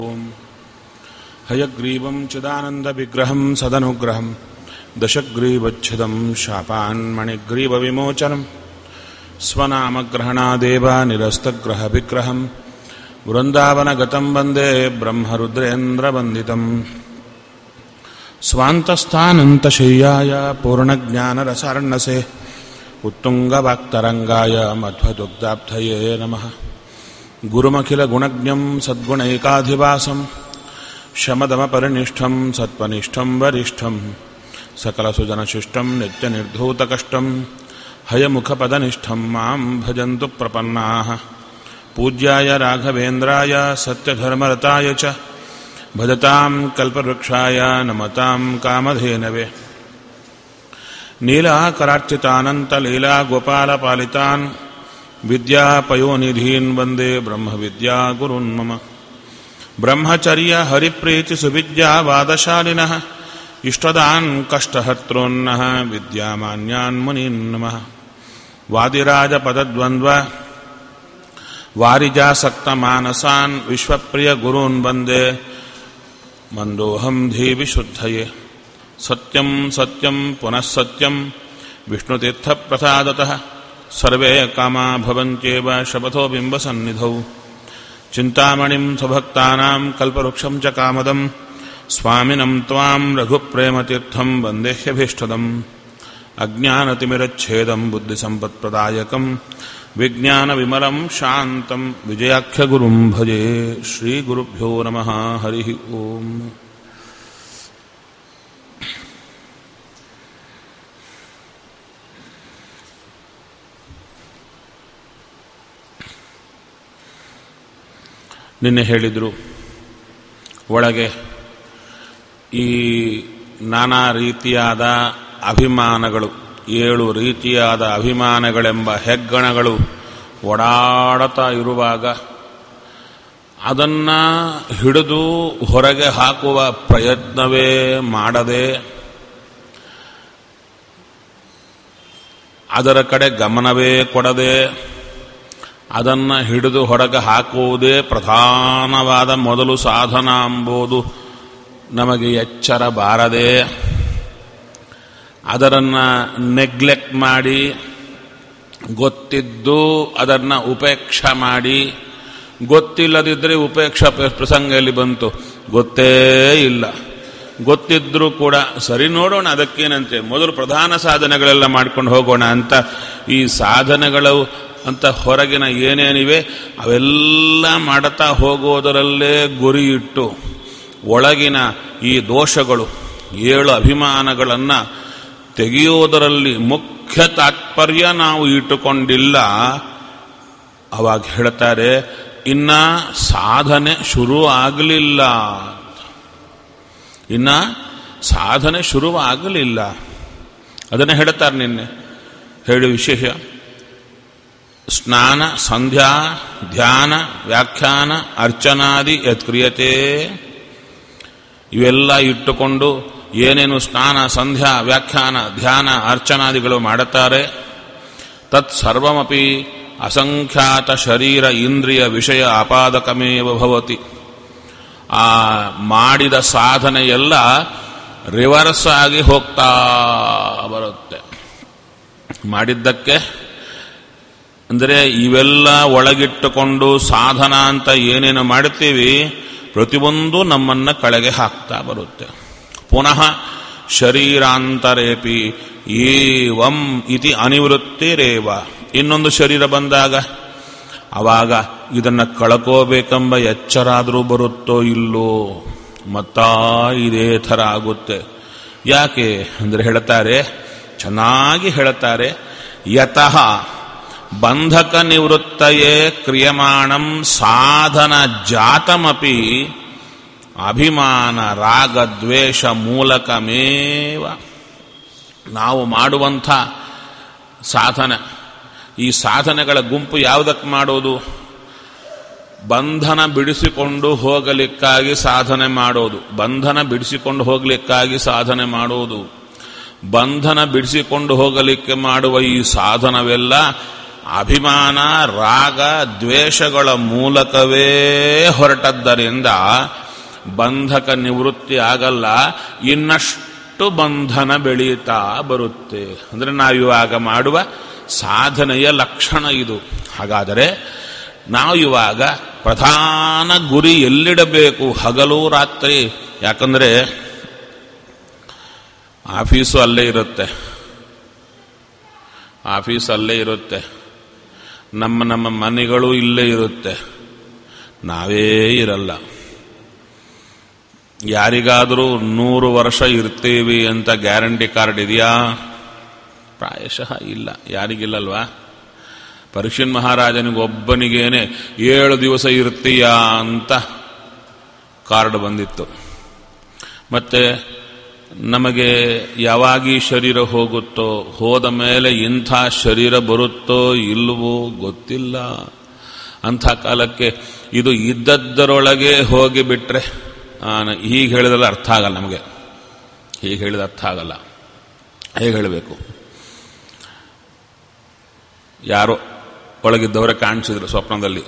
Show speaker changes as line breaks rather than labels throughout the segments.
ॐ हयग्रीवं चिदानन्दविग्रहं सदनुग्रहं दशग्रीवच्छिदं शापान्मणिग्रीवविमोचनं स्वनामग्रहणादेव निरस्तग्रहविग्रहं वृन्दावनगतं वन्दे ब्रह्मरुद्रेन्द्रवन्दितम् स्वान्तस्थानन्तशय्याय पूर्णज्ञानरसार्णसे उत्तुङ्गवाक्तरङ्गाय मध्वदुग्धाब्धये नमः गुरुमखिलगुणज्ञं सद्गुणैकाधिवासं शमदमपरिनिष्ठं सत्त्वनिष्ठं वरिष्ठं सकलसुजनशिष्टं नित्यनिर्धूतकष्टं हयमुखपदनिष्ठं मां भजन्तु प्रपन्नाः पूज्याय राघवेन्द्राय सत्यधर्मरताय च भजतां कल्पवृक्षाय नमतां कामधेनवे नीलाकरार्चितानन्तलीलागोपालपालितान् विद्यापयोनिधीन् वन्दे ब्रह्मविद्यागुरुन् मम ब्रह्मचर्य हरिप्रीतिसुविद्यावादशालिनः इष्टदान् कष्टहर्तॄन्नः विद्यामान्यान् मुनीन् नमः वादिराजपदद्वन्द्व वारिजासक्तमानसान् विश्वप्रियगुरून् वन्दे मन्दोऽहं धीविशुद्धये सत्यं सत्यं पुनः सत्यं विष्णुतीर्थप्रसादतः सर्वे कामा भवन्त्येव शपथो बिम्बसन्निधौ चिन्तामणिं स्वभक्तानां कल्पवृक्षं च कामदं स्वामिनं त्वां रघुप्रेमतीर्थं वन्देह्यभीष्टदम् अज्ञानतिमिरच्छेदं बुद्धिसम्पत्प्रदायकं विज्ञानविमलं शान्तं विजयाख्यगुरुं भजे श्रीगुरुभ्यो नमः हरिः ओम् ನಿನ್ನೆ ಹೇಳಿದರು ಒಳಗೆ ಈ ನಾನಾ ರೀತಿಯಾದ ಅಭಿಮಾನಗಳು ಏಳು ರೀತಿಯಾದ ಅಭಿಮಾನಗಳೆಂಬ ಹೆಗ್ಗಣಗಳು ಓಡಾಡುತ್ತಾ ಇರುವಾಗ ಅದನ್ನು ಹಿಡಿದು ಹೊರಗೆ ಹಾಕುವ ಪ್ರಯತ್ನವೇ ಮಾಡದೆ ಅದರ ಕಡೆ ಗಮನವೇ ಕೊಡದೆ ಅದನ್ನು ಹಿಡಿದು ಹೊರಗೆ ಹಾಕುವುದೇ ಪ್ರಧಾನವಾದ ಮೊದಲು ಸಾಧನ ಎಂಬುದು ನಮಗೆ ಎಚ್ಚರ ಬಾರದೆ ಅದರನ್ನು ನೆಗ್ಲೆಕ್ಟ್ ಮಾಡಿ ಗೊತ್ತಿದ್ದು ಅದನ್ನು ಉಪೇಕ್ಷ ಮಾಡಿ ಗೊತ್ತಿಲ್ಲದಿದ್ದರೆ ಉಪೇಕ್ಷ ಪ್ರಸಂಗ ಎಲ್ಲಿ ಬಂತು ಗೊತ್ತೇ ಇಲ್ಲ ಗೊತ್ತಿದ್ರೂ ಕೂಡ ಸರಿ ನೋಡೋಣ ಅದಕ್ಕೇನಂತೆ ಮೊದಲು ಪ್ರಧಾನ ಸಾಧನೆಗಳೆಲ್ಲ ಮಾಡ್ಕೊಂಡು ಹೋಗೋಣ ಅಂತ ಈ ಸಾಧನೆಗಳು ಅಂತ ಹೊರಗಿನ ಏನೇನಿವೆ ಅವೆಲ್ಲ ಮಾಡುತ್ತಾ ಹೋಗೋದರಲ್ಲೇ ಗುರಿ ಇಟ್ಟು ಒಳಗಿನ ಈ ದೋಷಗಳು ಏಳು ಅಭಿಮಾನಗಳನ್ನು ತೆಗೆಯೋದರಲ್ಲಿ ಮುಖ್ಯ ತಾತ್ಪರ್ಯ ನಾವು ಇಟ್ಟುಕೊಂಡಿಲ್ಲ ಅವಾಗ ಹೇಳ್ತಾರೆ ಇನ್ನ ಸಾಧನೆ ಶುರು ಆಗಲಿಲ್ಲ ಇನ್ನ ಸಾಧನೆ ಶುರುವಾಗಲಿಲ್ಲ ಅದನ್ನೇ ಹೇಳ್ತಾರೆ ನಿನ್ನೆ ಹೇಳಿ ವಿಶೇಷ ಸ್ನಾನ ಸಂಧ್ಯಾ ಧ್ಯಾನ ವ್ಯಾಖ್ಯಾನ ಅರ್ಚನಾದಿ ಯತ್ಕ್ರಿಯತೆ ಇವೆಲ್ಲ ಇಟ್ಟುಕೊಂಡು ಏನೇನು ಸ್ನಾನ ಸಂಧ್ಯಾ ವ್ಯಾಖ್ಯಾನ ಧ್ಯಾನ ಅರ್ಚನಾದಿಗಳು ಮಾಡುತ್ತಾರೆ ತತ್ಸರ್ವಮಪಿ ಅಸಂಖ್ಯಾತ ಶರೀರ ಇಂದ್ರಿಯ ವಿಷಯ ಆಪಾದಕಮೇವ ಭವತಿ ಆ ಮಾಡಿದ ಸಾಧನೆಯೆಲ್ಲ ರಿವರ್ಸ್ ಆಗಿ ಹೋಗ್ತಾ ಬರುತ್ತೆ ಮಾಡಿದ್ದಕ್ಕೆ ಅಂದರೆ ಇವೆಲ್ಲ ಒಳಗಿಟ್ಟುಕೊಂಡು ಸಾಧನ ಅಂತ ಏನೇನು ಮಾಡುತ್ತೀವಿ ಪ್ರತಿಯೊಂದು ನಮ್ಮನ್ನು ಕಳೆಗೆ ಹಾಕ್ತಾ ಬರುತ್ತೆ ಪುನಃ ಶರೀರಾಂತರೇಪಿ ಏವಂ ಇತಿ ಅನಿವೃತ್ತಿರೇವ ಇನ್ನೊಂದು ಶರೀರ ಬಂದಾಗ ಆವಾಗ ಇದನ್ನು ಕಳ್ಕೋಬೇಕೆಂಬ ಎಚ್ಚರಾದರೂ ಬರುತ್ತೋ ಇಲ್ಲೋ ಮತ್ತಾ ಇದೇ ಥರ ಆಗುತ್ತೆ ಯಾಕೆ ಅಂದರೆ ಹೇಳ್ತಾರೆ ಚೆನ್ನಾಗಿ ಹೇಳ್ತಾರೆ ಯತಃ ಬಂಧಕ ನಿವೃತ್ತಯೇ ಕ್ರಿಯಮಾಣಂ ಸಾಧನ ಜಾತಮಪಿ ಅಭಿಮಾನ ರಾಗದ್ವೇಷ ಮೂಲಕಮೇವ ನಾವು ಮಾಡುವಂಥ ಸಾಧನ ಈ ಸಾಧನೆಗಳ ಗುಂಪು ಯಾವುದಕ್ಕೆ ಮಾಡೋದು ಬಂಧನ ಬಿಡಿಸಿಕೊಂಡು ಹೋಗಲಿಕ್ಕಾಗಿ ಸಾಧನೆ ಮಾಡೋದು ಬಂಧನ ಬಿಡಿಸಿಕೊಂಡು ಹೋಗಲಿಕ್ಕಾಗಿ ಸಾಧನೆ ಮಾಡೋದು ಬಂಧನ ಬಿಡಿಸಿಕೊಂಡು ಹೋಗಲಿಕ್ಕೆ ಮಾಡುವ ಈ ಸಾಧನವೆಲ್ಲ ಅಭಿಮಾನ ರಾಗ ದ್ವೇಷಗಳ ಮೂಲಕವೇ ಹೊರಟದ್ದರಿಂದ ಬಂಧಕ ನಿವೃತ್ತಿ ಆಗಲ್ಲ ಇನ್ನಷ್ಟು ಬಂಧನ ಬೆಳೀತಾ ಬರುತ್ತೆ ಅಂದರೆ ನಾವಿವಾಗ ಮಾಡುವ ಸಾಧನೆಯ ಲಕ್ಷಣ ಇದು ಹಾಗಾದರೆ ನಾವು ಇವಾಗ ಪ್ರಧಾನ ಗುರಿ ಎಲ್ಲಿಡಬೇಕು ಹಗಲು ರಾತ್ರಿ ಯಾಕಂದರೆ ಆಫೀಸು ಅಲ್ಲೇ ಇರುತ್ತೆ ಆಫೀಸ್ ಅಲ್ಲೇ ಇರುತ್ತೆ ನಮ್ಮ ನಮ್ಮ ಮನೆಗಳು ಇಲ್ಲೇ ಇರುತ್ತೆ ನಾವೇ ಇರಲ್ಲ ಯಾರಿಗಾದರೂ ನೂರು ವರ್ಷ ಇರ್ತೀವಿ ಅಂತ ಗ್ಯಾರಂಟಿ ಕಾರ್ಡ್ ಇದೆಯಾ ಪ್ರಾಯಶಃ ಇಲ್ಲ ಯಾರಿಗಿಲ್ಲಲ್ವಾ ಪರೀಕ್ಷನ್ ಮಹಾರಾಜನಿಗೊಬ್ಬನಿಗೇನೆ ಏಳು ದಿವಸ ಇರ್ತೀಯಾ ಅಂತ ಕಾರ್ಡ್ ಬಂದಿತ್ತು ಮತ್ತೆ ನಮಗೆ ಯಾವಾಗ ಈ ಶರೀರ ಹೋಗುತ್ತೋ ಹೋದ ಮೇಲೆ ಇಂಥ ಶರೀರ ಬರುತ್ತೋ ಇಲ್ಲವೋ ಗೊತ್ತಿಲ್ಲ ಅಂಥ ಕಾಲಕ್ಕೆ ಇದು ಇದ್ದದ್ದರೊಳಗೆ ಹೋಗಿ ಬಿಟ್ರೆ ಹೀಗೆ ಹೇಳಿದ್ರೆ ಅರ್ಥ ಆಗಲ್ಲ ನಮಗೆ ಹೀಗೆ ಹೇಳಿದ ಅರ್ಥ ಆಗಲ್ಲ ಹೇಗೆ ಹೇಳಬೇಕು ಯಾರೋ ಒಳಗಿದ್ದವರೇ ಕಾಣಿಸಿದ್ರು ಸ್ವಪ್ನದಲ್ಲಿ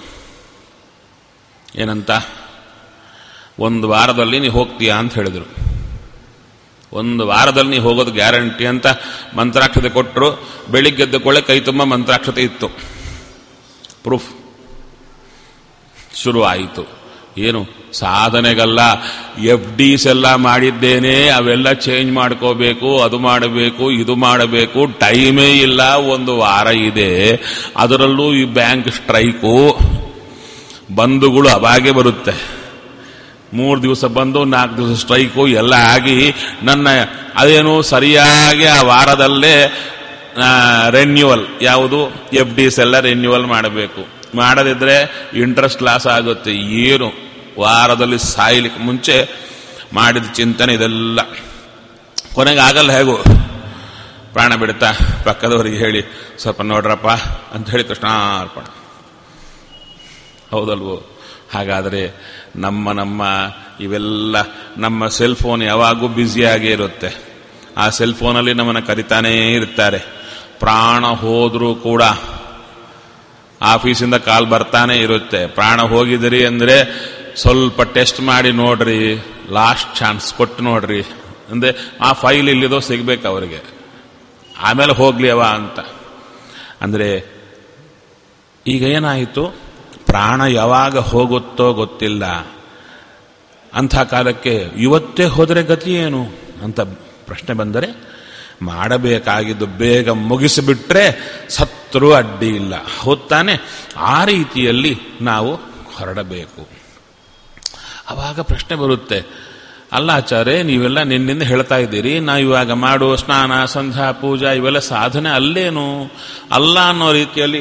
ಏನಂತ ಒಂದು ವಾರದಲ್ಲಿ ನೀವು ಹೋಗ್ತೀಯಾ ಅಂತ ಹೇಳಿದರು ಒಂದು ವಾರದಲ್ಲಿ ನೀವು ಹೋಗೋದು ಗ್ಯಾರಂಟಿ ಅಂತ ಮಂತ್ರಾಕ್ಷತೆ ಕೊಟ್ಟರು ಬೆಳಿಗ್ಗೆದ್ದ ಕೊಳ್ಳೆ ಕೈ ತುಂಬ ಮಂತ್ರಾಕ್ಷತೆ ಇತ್ತು ಪ್ರೂಫ್ ಶುರುವಾಯಿತು ಏನು ಸಾಧನೆಗಲ್ಲ ಎಫ್ ಡಿಸ್ ಎಲ್ಲ ಮಾಡಿದ್ದೇನೆ ಅವೆಲ್ಲ ಚೇಂಜ್ ಮಾಡ್ಕೋಬೇಕು ಅದು ಮಾಡಬೇಕು ಇದು ಮಾಡಬೇಕು ಟೈಮೇ ಇಲ್ಲ ಒಂದು ವಾರ ಇದೆ ಅದರಲ್ಲೂ ಈ ಬ್ಯಾಂಕ್ ಸ್ಟ್ರೈಕು ಬಂಧುಗಳು ಅವಾಗೆ ಬರುತ್ತೆ ಮೂರು ದಿವಸ ಬಂದು ನಾಲ್ಕು ದಿವಸ ಸ್ಟ್ರೈಕು ಎಲ್ಲ ಆಗಿ ನನ್ನ ಅದೇನು ಸರಿಯಾಗಿ ಆ ವಾರದಲ್ಲೇ ರೆನ್ಯೂವಲ್ ಯಾವುದು ಎಫ್ ಡಿಸ್ ಎಲ್ಲ ರೆನ್ಯೂವಲ್ ಮಾಡಬೇಕು ಮಾಡದಿದ್ರೆ ಇಂಟ್ರೆಸ್ಟ್ ಲಾಸ್ ಆಗುತ್ತೆ ಏನು ವಾರದಲ್ಲಿ ಸಾಯ್ಲಿಕ್ಕೆ ಮುಂಚೆ ಮಾಡಿದ ಚಿಂತನೆ ಇದೆಲ್ಲ ಕೊನೆಗೆ ಆಗಲ್ಲ ಹೇಗೂ ಪ್ರಾಣ ಬಿಡುತ್ತಾ ಪಕ್ಕದವರಿಗೆ ಹೇಳಿ ಸ್ವಲ್ಪ ನೋಡ್ರಪ್ಪ ಅಂತ ಹೇಳಿ ಕೃಷ್ಣಾರ್ಪಣ ಹೌದಲ್ವೋ ಹಾಗಾದರೆ ನಮ್ಮ ನಮ್ಮ ಇವೆಲ್ಲ ನಮ್ಮ ಸೆಲ್ ಫೋನ್ ಯಾವಾಗೂ ಬ್ಯುಸಿಯಾಗೇ ಇರುತ್ತೆ ಆ ಸೆಲ್ ಫೋನಲ್ಲಿ ನಮ್ಮನ್ನು ಕರಿತಾನೇ ಇರ್ತಾರೆ ಪ್ರಾಣ ಹೋದರೂ ಕೂಡ ಆಫೀಸಿಂದ ಕಾಲ್ ಬರ್ತಾನೆ ಇರುತ್ತೆ ಪ್ರಾಣ ಹೋಗಿದಿರಿ ಅಂದರೆ ಸ್ವಲ್ಪ ಟೆಸ್ಟ್ ಮಾಡಿ ನೋಡ್ರಿ ಲಾಸ್ಟ್ ಚಾನ್ಸ್ ಕೊಟ್ಟು ನೋಡ್ರಿ ಅಂದರೆ ಆ ಫೈಲ್ ಇಲ್ಲಿದೋ ಸಿಗ್ಬೇಕು ಅವರಿಗೆ ಆಮೇಲೆ ಹೋಗ್ಲಿ ಅವ ಅಂತ ಅಂದರೆ ಈಗ ಏನಾಯಿತು ಪ್ರಾಣ ಯಾವಾಗ ಹೋಗುತ್ತೋ ಗೊತ್ತಿಲ್ಲ ಅಂಥ ಕಾಲಕ್ಕೆ ಇವತ್ತೇ ಹೋದರೆ ಗತಿ ಏನು ಅಂತ ಪ್ರಶ್ನೆ ಬಂದರೆ ಮಾಡಬೇಕಾಗಿದ್ದು ಬೇಗ ಮುಗಿಸಿಬಿಟ್ರೆ ಸತ್ರು ಅಡ್ಡಿ ಇಲ್ಲ ಹೊತ್ತಾನೆ ಆ ರೀತಿಯಲ್ಲಿ ನಾವು ಹೊರಡಬೇಕು ಆವಾಗ ಪ್ರಶ್ನೆ ಬರುತ್ತೆ ಅಲ್ಲ ಆಚಾರ್ಯ ನೀವೆಲ್ಲ ನಿನ್ನಿಂದ ಹೇಳ್ತಾ ಇದ್ದೀರಿ ನಾವು ಇವಾಗ ಮಾಡುವ ಸ್ನಾನ ಸಂಧ್ಯಾ ಪೂಜಾ ಇವೆಲ್ಲ ಸಾಧನೆ ಅಲ್ಲೇನು ಅಲ್ಲ ಅನ್ನೋ ರೀತಿಯಲ್ಲಿ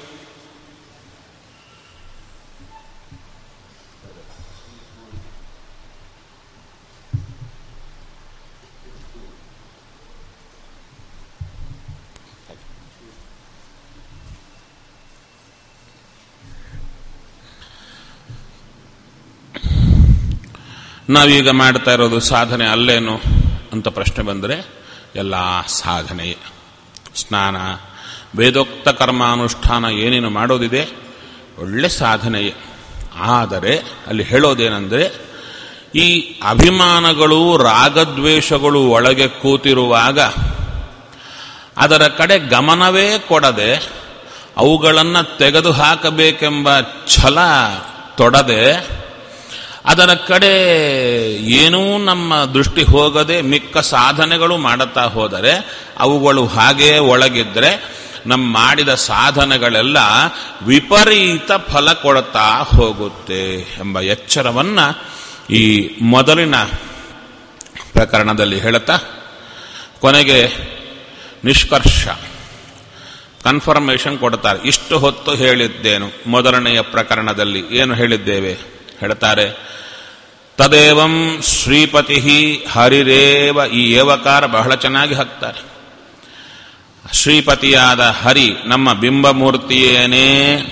ನಾವೀಗ ಮಾಡ್ತಾ ಇರೋದು ಸಾಧನೆ ಅಲ್ಲೇನು ಅಂತ ಪ್ರಶ್ನೆ ಬಂದರೆ ಎಲ್ಲ ಸಾಧನೆಯೇ ಸ್ನಾನ ವೇದೋಕ್ತ ಕರ್ಮಾನುಷ್ಠಾನ ಏನೇನು ಮಾಡೋದಿದೆ ಒಳ್ಳೆ ಸಾಧನೆಯೇ ಆದರೆ ಅಲ್ಲಿ ಹೇಳೋದೇನೆಂದರೆ ಈ ಅಭಿಮಾನಗಳು ರಾಗದ್ವೇಷಗಳು ಒಳಗೆ ಕೂತಿರುವಾಗ ಅದರ ಕಡೆ ಗಮನವೇ ಕೊಡದೆ ಅವುಗಳನ್ನು ತೆಗೆದು ಹಾಕಬೇಕೆಂಬ ಛಲ ತೊಡದೆ ಅದರ ಕಡೆ ಏನೂ ನಮ್ಮ ದೃಷ್ಟಿ ಹೋಗದೆ ಮಿಕ್ಕ ಸಾಧನೆಗಳು ಮಾಡುತ್ತಾ ಹೋದರೆ ಅವುಗಳು ಹಾಗೇ ಒಳಗಿದ್ರೆ ನಮ್ಮ ಮಾಡಿದ ಸಾಧನೆಗಳೆಲ್ಲ ವಿಪರೀತ ಫಲ ಕೊಡುತ್ತಾ ಹೋಗುತ್ತೆ ಎಂಬ ಎಚ್ಚರವನ್ನ ಈ ಮೊದಲಿನ ಪ್ರಕರಣದಲ್ಲಿ ಹೇಳುತ್ತಾ ಕೊನೆಗೆ ನಿಷ್ಕರ್ಷ ಕನ್ಫರ್ಮೇಷನ್ ಕೊಡ್ತಾರೆ ಇಷ್ಟು ಹೊತ್ತು ಹೇಳಿದ್ದೇನು ಮೊದಲನೆಯ ಪ್ರಕರಣದಲ್ಲಿ ಏನು ಹೇಳಿದ್ದೇವೆ ಹೇಳ್ತಾರೆ ತದೇವಂ ಶ್ರೀಪತಿ ಹರಿರೇವ ಈ ಏವಕಾರ ಬಹಳ ಚೆನ್ನಾಗಿ ಹಾಕ್ತಾರೆ ಶ್ರೀಪತಿಯಾದ ಹರಿ ನಮ್ಮ ಬಿಂಬಮೂರ್ತಿಯೇನೇ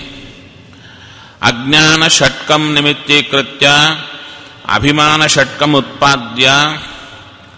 ಅಜ್ಞಾನ ಷಟ್ಕಂ ನಿಮಿತ್ತೀಕೃತ್ಯ ಅಭಿಮಾನ ಷಟ್ಕಂ ಉತ್ಪಾದ್ಯ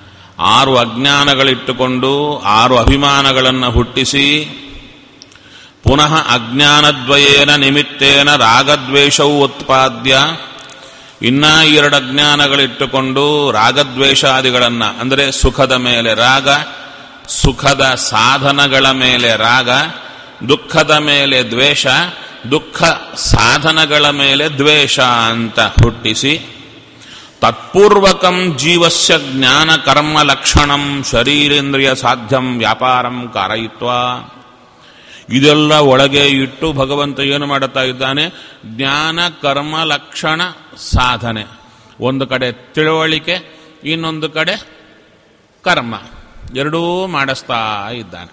ಆರು ಅಜ್ಞಾನಗಳಿಟ್ಟುಕೊಂಡು ಆರು ಅಭಿಮಾನಗಳನ್ನು ಹುಟ್ಟಿಸಿ ಪುನಃ ಅಜ್ಞಾನದ್ವಯೇನ ನಿಮಿತ್ತೇನ ರಾಗದ್ವೇಷವು ಉತ್ಪಾದ್ಯ ಇನ್ನ ಎರಡು ಅಜ್ಞಾನಗಳಿಟ್ಟುಕೊಂಡು ರಾಗದ್ವೇಷಾದಿಗಳನ್ನ ಅಂದರೆ ಸುಖದ ಮೇಲೆ ರಾಗ ಸುಖದ ಸಾಧನಗಳ ಮೇಲೆ ರಾಗ ದುಃಖದ ಮೇಲೆ ದ್ವೇಷ ದುಃಖ ಸಾಧನಗಳ ಮೇಲೆ ದ್ವೇಷ ಅಂತ ಹುಟ್ಟಿಸಿ ತತ್ಪೂರ್ವಕಂ ಜೀವಸ್ಯ ಜ್ಞಾನ ಕರ್ಮ ಲಕ್ಷಣಂ ಶರೀರೇಂದ್ರಿಯ ಸಾಧ್ಯಂ ವ್ಯಾಪಾರಂ ಕಾರಯಿತ್ವ ಇದೆಲ್ಲ ಒಳಗೆ ಇಟ್ಟು ಭಗವಂತ ಏನು ಮಾಡುತ್ತಾ ಇದ್ದಾನೆ ಜ್ಞಾನ ಕರ್ಮ ಲಕ್ಷಣ ಸಾಧನೆ ಒಂದು ಕಡೆ ತಿಳುವಳಿಕೆ ಇನ್ನೊಂದು ಕಡೆ ಕರ್ಮ ಎರಡೂ ಮಾಡಿಸ್ತಾ ಇದ್ದಾನೆ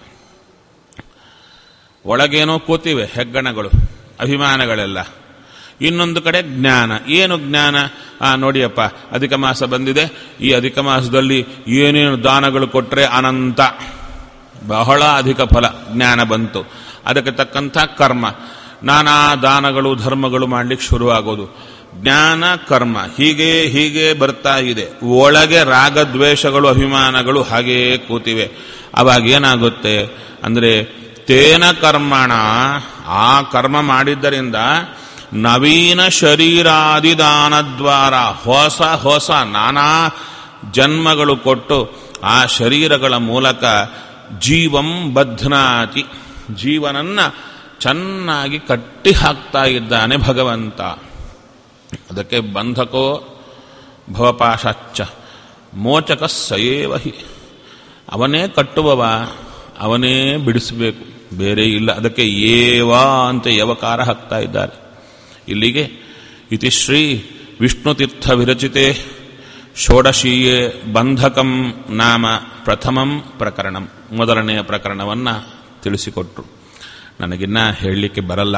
ಒಳಗೇನೋ ಕೂತಿವೆ ಹೆಗ್ಗಣಗಳು ಅಭಿಮಾನಗಳೆಲ್ಲ ಇನ್ನೊಂದು ಕಡೆ ಜ್ಞಾನ ಏನು ಜ್ಞಾನ ಆ ನೋಡಿಯಪ್ಪ ಅಧಿಕ ಮಾಸ ಬಂದಿದೆ ಈ ಅಧಿಕ ಮಾಸದಲ್ಲಿ ಏನೇನು ದಾನಗಳು ಕೊಟ್ಟರೆ ಅನಂತ ಬಹಳ ಅಧಿಕ ಫಲ ಜ್ಞಾನ ಬಂತು ಅದಕ್ಕೆ ತಕ್ಕಂಥ ಕರ್ಮ ನಾನಾ ದಾನಗಳು ಧರ್ಮಗಳು ಮಾಡಲಿಕ್ಕೆ ಶುರುವಾಗೋದು ಜ್ಞಾನ ಕರ್ಮ ಹೀಗೆ ಹೀಗೆ ಬರ್ತಾ ಇದೆ ಒಳಗೆ ರಾಗದ್ವೇಷಗಳು ಅಭಿಮಾನಗಳು ಹಾಗೇ ಕೂತಿವೆ ಅವಾಗ ಏನಾಗುತ್ತೆ ಅಂದರೆ ತೇನ ಕರ್ಮಣ ಆ ಕರ್ಮ ಮಾಡಿದ್ದರಿಂದ ನವೀನ ಶರೀರಾದಿದಾನದ್ವಾರ ಹೊಸ ಹೊಸ ನಾನಾ ಜನ್ಮಗಳು ಕೊಟ್ಟು ಆ ಶರೀರಗಳ ಮೂಲಕ ಜೀವಂ ಬಧ್ನಾತಿ ಜೀವನನ್ನ ಚೆನ್ನಾಗಿ ಕಟ್ಟಿ ಹಾಕ್ತಾ ಇದ್ದಾನೆ ಭಗವಂತ ಅದಕ್ಕೆ ಬಂಧಕೋ ಭವಪಾಶಚ್ಚ ಮೋಚಕ ಸಯೇವ ಹಿ ಅವನೇ ಕಟ್ಟುವವ ಅವನೇ ಬಿಡಿಸಬೇಕು ಬೇರೆ ಇಲ್ಲ ಅದಕ್ಕೆ ಏವಾ ಅಂತ ಯವಕಾರ ಹಾಕ್ತಾ ಇದ್ದಾರೆ ಇಲ್ಲಿಗೆ ಇತಿ ಶ್ರೀ ವಿಷ್ಣುತೀರ್ಥ ವಿರಚಿತೆ ಷೋಡಶೀಯೇ ಬಂಧಕಂ ನಾಮ ಪ್ರಥಮಂ ಪ್ರಕರಣಂ ಮೊದಲನೆಯ ಪ್ರಕರಣವನ್ನು ತಿಳಿಸಿಕೊಟ್ರು ನನಗಿನ್ನ ಹೇಳಲಿಕ್ಕೆ ಬರಲ್ಲ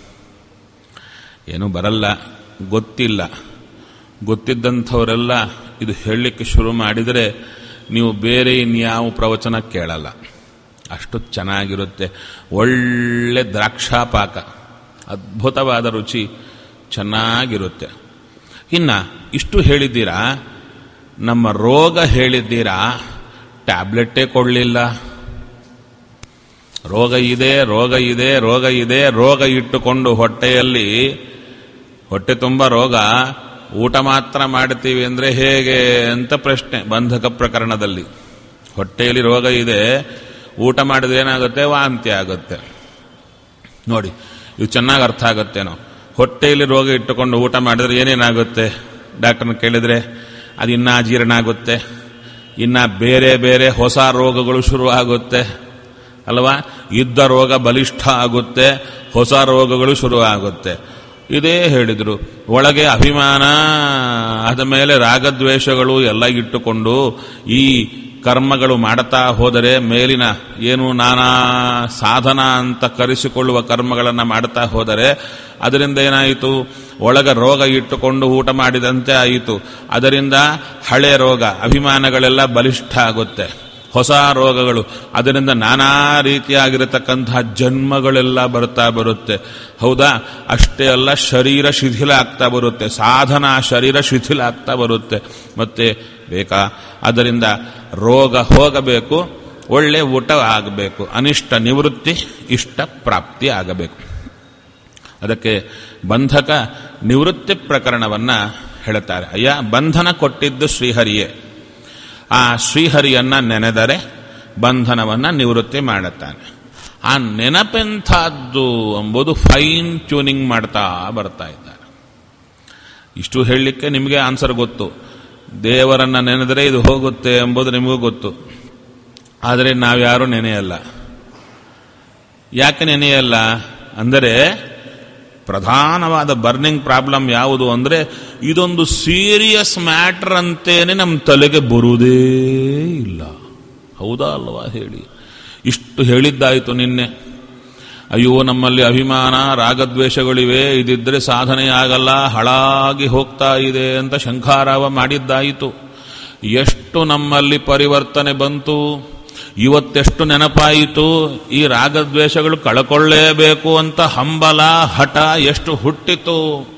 ಏನೂ ಬರಲ್ಲ ಗೊತ್ತಿಲ್ಲ ಗೊತ್ತಿದ್ದಂಥವರೆಲ್ಲ ಇದು ಹೇಳಲಿಕ್ಕೆ ಶುರು ಮಾಡಿದರೆ ನೀವು ಬೇರೆ ಇನ್ಯಾವ ಪ್ರವಚನ ಕೇಳಲ್ಲ ಅಷ್ಟು ಚೆನ್ನಾಗಿರುತ್ತೆ ಒಳ್ಳೆ ದ್ರಾಕ್ಷಾಪಾಕ ಅದ್ಭುತವಾದ ರುಚಿ ಚೆನ್ನಾಗಿರುತ್ತೆ ಇನ್ನು ಇಷ್ಟು ಹೇಳಿದ್ದೀರಾ ನಮ್ಮ ರೋಗ ಹೇಳಿದ್ದೀರಾ ಟ್ಯಾಬ್ಲೆಟ್ಟೇ ಕೊಡಲಿಲ್ಲ ರೋಗ ಇದೆ ರೋಗ ಇದೆ ರೋಗ ಇದೆ ರೋಗ ಇಟ್ಟುಕೊಂಡು ಹೊಟ್ಟೆಯಲ್ಲಿ ಹೊಟ್ಟೆ ತುಂಬ ರೋಗ ಊಟ ಮಾತ್ರ ಮಾಡ್ತೀವಿ ಅಂದರೆ ಹೇಗೆ ಅಂತ ಪ್ರಶ್ನೆ ಬಂಧಕ ಪ್ರಕರಣದಲ್ಲಿ ಹೊಟ್ಟೆಯಲ್ಲಿ ರೋಗ ಇದೆ ಊಟ ಮಾಡಿದ್ರೆ ಏನಾಗುತ್ತೆ ವಾಂತಿ ಆಗುತ್ತೆ ನೋಡಿ ಇದು ಚೆನ್ನಾಗಿ ಅರ್ಥ ಆಗುತ್ತೇನೋ ಹೊಟ್ಟೆಯಲ್ಲಿ ರೋಗ ಇಟ್ಟುಕೊಂಡು ಊಟ ಮಾಡಿದ್ರೆ ಏನೇನಾಗುತ್ತೆ ಡಾಕ್ಟರ್ನ ಕೇಳಿದ್ರೆ ಅದು ಇನ್ನೂ ಜೀರ್ಣ ಆಗುತ್ತೆ ಇನ್ನು ಬೇರೆ ಬೇರೆ ಹೊಸ ರೋಗಗಳು ಶುರು ಆಗುತ್ತೆ ಅಲ್ವಾ ಇದ್ದ ರೋಗ ಬಲಿಷ್ಠ ಆಗುತ್ತೆ ಹೊಸ ರೋಗಗಳು ಶುರು ಆಗುತ್ತೆ ಇದೇ ಹೇಳಿದರು ಒಳಗೆ ಅಭಿಮಾನ ಆದ ಮೇಲೆ ರಾಗದ್ವೇಷಗಳು ಎಲ್ಲ ಇಟ್ಟುಕೊಂಡು ಈ ಕರ್ಮಗಳು ಮಾಡುತ್ತಾ ಹೋದರೆ ಮೇಲಿನ ಏನು ನಾನಾ ಸಾಧನ ಅಂತ ಕರೆಸಿಕೊಳ್ಳುವ ಕರ್ಮಗಳನ್ನು ಮಾಡುತ್ತಾ ಹೋದರೆ ಅದರಿಂದ ಏನಾಯಿತು ಒಳಗ ರೋಗ ಇಟ್ಟುಕೊಂಡು ಊಟ ಮಾಡಿದಂತೆ ಆಯಿತು ಅದರಿಂದ ಹಳೆ ರೋಗ ಅಭಿಮಾನಗಳೆಲ್ಲ ಬಲಿಷ್ಠ ಆಗುತ್ತೆ ಹೊಸ ರೋಗಗಳು ಅದರಿಂದ ನಾನಾ ರೀತಿಯಾಗಿರತಕ್ಕಂತಹ ಜನ್ಮಗಳೆಲ್ಲ ಬರ್ತಾ ಬರುತ್ತೆ ಹೌದಾ ಅಷ್ಟೇ ಅಲ್ಲ ಶರೀರ ಶಿಥಿಲ ಆಗ್ತಾ ಬರುತ್ತೆ ಸಾಧನ ಶರೀರ ಶಿಥಿಲ ಆಗ್ತಾ ಬರುತ್ತೆ ಮತ್ತೆ ಬೇಕಾ ಅದರಿಂದ ರೋಗ ಹೋಗಬೇಕು ಒಳ್ಳೆ ಊಟ ಆಗಬೇಕು ಅನಿಷ್ಟ ನಿವೃತ್ತಿ ಇಷ್ಟ ಪ್ರಾಪ್ತಿ ಆಗಬೇಕು ಅದಕ್ಕೆ ಬಂಧಕ ನಿವೃತ್ತಿ ಪ್ರಕರಣವನ್ನು ಹೇಳುತ್ತಾರೆ ಅಯ್ಯ ಬಂಧನ ಕೊಟ್ಟಿದ್ದು ಶ್ರೀಹರಿಯೇ ಆ ಶ್ರೀಹರಿಯನ್ನ ನೆನೆದರೆ ಬಂಧನವನ್ನು ನಿವೃತ್ತಿ ಮಾಡುತ್ತಾನೆ ಆ ನೆನಪೆಂಥದ್ದು ಎಂಬುದು ಫೈನ್ ಟ್ಯೂನಿಂಗ್ ಮಾಡ್ತಾ ಬರ್ತಾ ಇದ್ದಾರೆ ಇಷ್ಟು ಹೇಳಲಿಕ್ಕೆ ನಿಮಗೆ ಆನ್ಸರ್ ಗೊತ್ತು ದೇವರನ್ನ ನೆನೆದರೆ ಇದು ಹೋಗುತ್ತೆ ಎಂಬುದು ನಿಮಗೂ ಗೊತ್ತು ಆದರೆ ನಾವ್ಯಾರೂ ನೆನೆಯಲ್ಲ ಯಾಕೆ ನೆನೆಯಲ್ಲ ಅಂದರೆ ಪ್ರಧಾನವಾದ ಬರ್ನಿಂಗ್ ಪ್ರಾಬ್ಲಮ್ ಯಾವುದು ಅಂದರೆ ಇದೊಂದು ಸೀರಿಯಸ್ ಮ್ಯಾಟರ್ ಅಂತೇನೆ ನಮ್ಮ ತಲೆಗೆ ಬರುವುದೇ ಇಲ್ಲ ಹೌದಾ ಅಲ್ವಾ ಹೇಳಿ ಇಷ್ಟು ಹೇಳಿದ್ದಾಯಿತು ನಿನ್ನೆ ಅಯ್ಯೋ ನಮ್ಮಲ್ಲಿ ಅಭಿಮಾನ ರಾಗದ್ವೇಷಗಳಿವೆ ಇದಿದ್ರೆ ಸಾಧನೆ ಆಗಲ್ಲ ಹಳಾಗಿ ಹೋಗ್ತಾ ಇದೆ ಅಂತ ಶಂಖಾರಾವ ಮಾಡಿದ್ದಾಯಿತು ಎಷ್ಟು ನಮ್ಮಲ್ಲಿ ಪರಿವರ್ತನೆ ಬಂತು ಇವತ್ತೆಷ್ಟು ನೆನಪಾಯಿತು ಈ ರಾಗದ್ವೇಷಗಳು ಕಳ್ಕೊಳ್ಳೇಬೇಕು ಅಂತ ಹಂಬಲ ಹಠ ಎಷ್ಟು ಹುಟ್ಟಿತು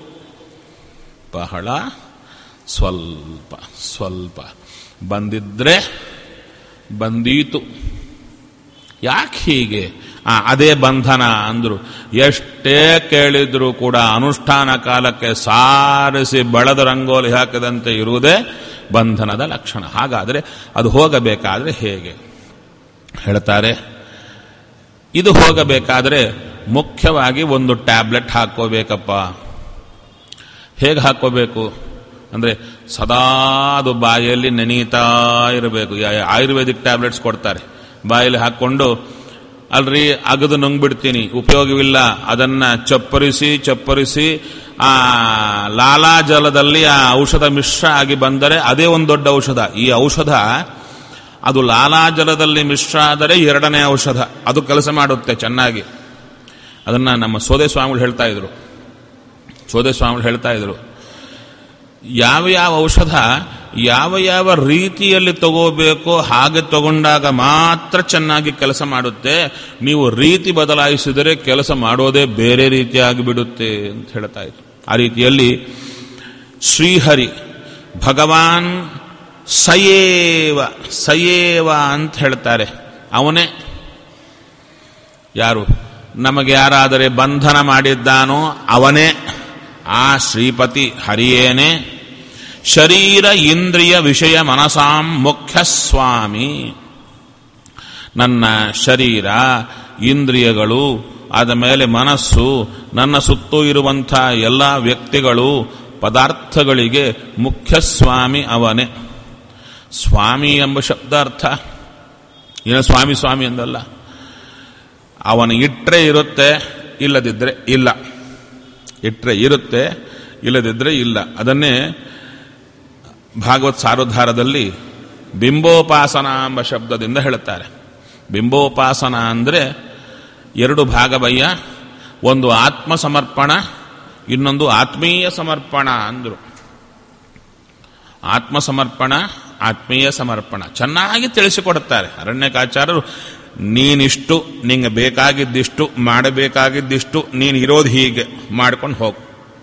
ಬಹಳ ಸ್ವಲ್ಪ ಸ್ವಲ್ಪ ಬಂದಿದ್ರೆ ಬಂದೀತು ಯಾಕೆ ಹೀಗೆ ಆ, ಅದೇ ಬಂಧನ ಅಂದ್ರು ಎಷ್ಟೇ ಕೇಳಿದ್ರು ಕೂಡ ಅನುಷ್ಠಾನ ಕಾಲಕ್ಕೆ ಸಾರಿಸಿ ಬಳದ ರಂಗೋಲಿ ಹಾಕದಂತೆ ಇರುವುದೇ ಬಂಧನದ ಲಕ್ಷಣ ಹಾಗಾದರೆ ಅದು ಹೋಗಬೇಕಾದ್ರೆ ಹೇಗೆ ಹೇಳ್ತಾರೆ ಇದು ಹೋಗಬೇಕಾದ್ರೆ ಮುಖ್ಯವಾಗಿ ಒಂದು ಟ್ಯಾಬ್ಲೆಟ್ ಹಾಕೋಬೇಕಪ್ಪ ಹೇಗೆ ಹಾಕೋಬೇಕು ಅಂದರೆ ಸದಾ ಅದು ಬಾಯಲ್ಲಿ ನೆನೀತಾ ಇರಬೇಕು ಯಾ- ಆಯುರ್ವೇದಿಕ್ ಟ್ಯಾಬ್ಲೆಟ್ಸ್ ಕೊಡ್ತಾರೆ ಬಾಯಲ್ಲಿ ಹಾಕ್ಕೊಂಡು ಅಲ್ರಿ ಅಗದು ನುಂಗ್ಬಿಡ್ತೀನಿ ಉಪಯೋಗವಿಲ್ಲ ಅದನ್ನ ಚಪ್ಪರಿಸಿ ಚಪ್ಪರಿಸಿ ಆ ಲಾಲಾಜಲದಲ್ಲಿ ಆ ಔಷಧ ಮಿಶ್ರ ಆಗಿ ಬಂದರೆ ಅದೇ ಒಂದು ದೊಡ್ಡ ಔಷಧ ಈ ಔಷಧ ಅದು ಲಾಲಾಜಲದಲ್ಲಿ ಮಿಶ್ರ ಆದರೆ ಎರಡನೇ ಔಷಧ ಅದು ಕೆಲಸ ಮಾಡುತ್ತೆ ಚೆನ್ನಾಗಿ ಅದನ್ನ ನಮ್ಮ ಸೋದೆ ಸ್ವಾಮಿಗಳು ಹೇಳ್ತಾ ಇದ್ರು ಸೋದೆ ಸ್ವಾಮಿಗಳು ಹೇಳ್ತಾ ಇದ್ರು ಯಾವ ಯಾವ ಔಷಧ ಯಾವ ಯಾವ ರೀತಿಯಲ್ಲಿ ತಗೋಬೇಕೋ ಹಾಗೆ ತಗೊಂಡಾಗ ಮಾತ್ರ ಚೆನ್ನಾಗಿ ಕೆಲಸ ಮಾಡುತ್ತೆ ನೀವು ರೀತಿ ಬದಲಾಯಿಸಿದರೆ ಕೆಲಸ ಮಾಡೋದೇ ಬೇರೆ ರೀತಿಯಾಗಿ ಬಿಡುತ್ತೆ ಅಂತ ಹೇಳ್ತಾ ಇದ್ರು ಆ ರೀತಿಯಲ್ಲಿ ಶ್ರೀಹರಿ ಭಗವಾನ್ ಸಯೇವ ಸಯೇವ ಅಂತ ಹೇಳ್ತಾರೆ ಅವನೇ ಯಾರು ನಮಗೆ ಯಾರಾದರೆ ಬಂಧನ ಮಾಡಿದ್ದಾನೋ ಅವನೇ ಆ ಶ್ರೀಪತಿ ಹರಿಯೇನೆ ಶರೀರ ಇಂದ್ರಿಯ ವಿಷಯ ಮನಸಾಂ ಮುಖ್ಯ ಸ್ವಾಮಿ ನನ್ನ ಶರೀರ ಇಂದ್ರಿಯಗಳು ಆದ ಮೇಲೆ ಮನಸ್ಸು ನನ್ನ ಸುತ್ತೂ ಇರುವಂಥ ಎಲ್ಲ ವ್ಯಕ್ತಿಗಳು ಪದಾರ್ಥಗಳಿಗೆ ಮುಖ್ಯ ಸ್ವಾಮಿ ಅವನೇ ಸ್ವಾಮಿ ಎಂಬ ಶಬ್ದಾರ್ಥ ಏನು ಸ್ವಾಮಿ ಸ್ವಾಮಿ ಎಂದಲ್ಲ ಅವನು ಇಟ್ಟರೆ ಇರುತ್ತೆ ಇಲ್ಲದಿದ್ದರೆ ಇಲ್ಲ ಇಟ್ಟರೆ ಇರುತ್ತೆ ಇಲ್ಲದಿದ್ದರೆ ಇಲ್ಲ ಅದನ್ನೇ ಭಾಗವತ್ ಸಾರೋದ್ಧಾರದಲ್ಲಿ ಬಿಂಬೋಪಾಸನ ಎಂಬ ಶಬ್ದದಿಂದ ಹೇಳುತ್ತಾರೆ ಬಿಂಬೋಪಾಸನ ಅಂದರೆ ಎರಡು ಭಾಗವಯ್ಯ ಒಂದು ಆತ್ಮ ಸಮರ್ಪಣ ಇನ್ನೊಂದು ಆತ್ಮೀಯ ಸಮರ್ಪಣ ಅಂದರು ಆತ್ಮ ಸಮರ್ಪಣ ಆತ್ಮೀಯ ಸಮರ್ಪಣ ಚೆನ್ನಾಗಿ ತಿಳಿಸಿಕೊಡುತ್ತಾರೆ ಅರಣ್ಯಕಾಚಾರ್ಯರು ನೀನಿಷ್ಟು ನಿಂಗೆ ಬೇಕಾಗಿದ್ದಿಷ್ಟು ಮಾಡಬೇಕಾಗಿದ್ದಿಷ್ಟು ನೀನು ಇರೋದು ಹೀಗೆ ಮಾಡ್ಕೊಂಡು ಹೋಗು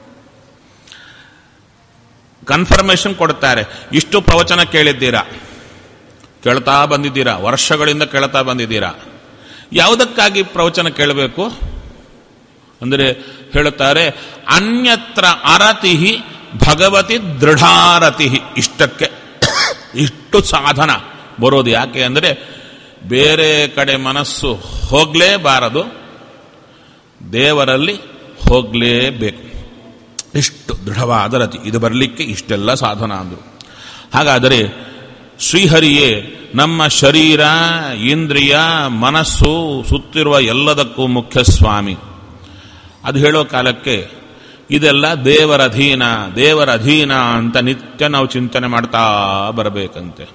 ಕನ್ಫರ್ಮೇಷನ್ ಕೊಡುತ್ತಾರೆ ಇಷ್ಟು ಪ್ರವಚನ ಕೇಳಿದ್ದೀರಾ ಕೇಳ್ತಾ ಬಂದಿದ್ದೀರಾ ವರ್ಷಗಳಿಂದ ಕೇಳ್ತಾ ಬಂದಿದ್ದೀರಾ ಯಾವುದಕ್ಕಾಗಿ ಪ್ರವಚನ ಕೇಳಬೇಕು ಅಂದರೆ ಹೇಳುತ್ತಾರೆ ಅನ್ಯತ್ರ ಅರತಿ ಭಗವತಿ ದೃಢಾರತಿ ಇಷ್ಟಕ್ಕೆ ಇಷ್ಟು ಸಾಧನ ಬರೋದು ಯಾಕೆ ಅಂದರೆ ಬೇರೆ ಕಡೆ ಮನಸ್ಸು ಹೋಗಲೇಬಾರದು ದೇವರಲ್ಲಿ ಹೋಗಲೇಬೇಕು ಇಷ್ಟು ದೃಢವಾದ ರತಿ ಇದು ಬರಲಿಕ್ಕೆ ಇಷ್ಟೆಲ್ಲ ಸಾಧನ ಅಂದರು ಹಾಗಾದರೆ ಶ್ರೀಹರಿಯೇ ನಮ್ಮ ಶರೀರ ಇಂದ್ರಿಯ ಮನಸ್ಸು ಸುತ್ತಿರುವ ಎಲ್ಲದಕ್ಕೂ ಮುಖ್ಯ ಸ್ವಾಮಿ ಅದು ಹೇಳೋ ಕಾಲಕ್ಕೆ ಇದೆಲ್ಲ ದೇವರ ಅಧೀನ ದೇವರ ಅಧೀನ ಅಂತ ನಿತ್ಯ ನಾವು ಚಿಂತನೆ ಮಾಡ್ತಾ ಬರಬೇಕಂತೆ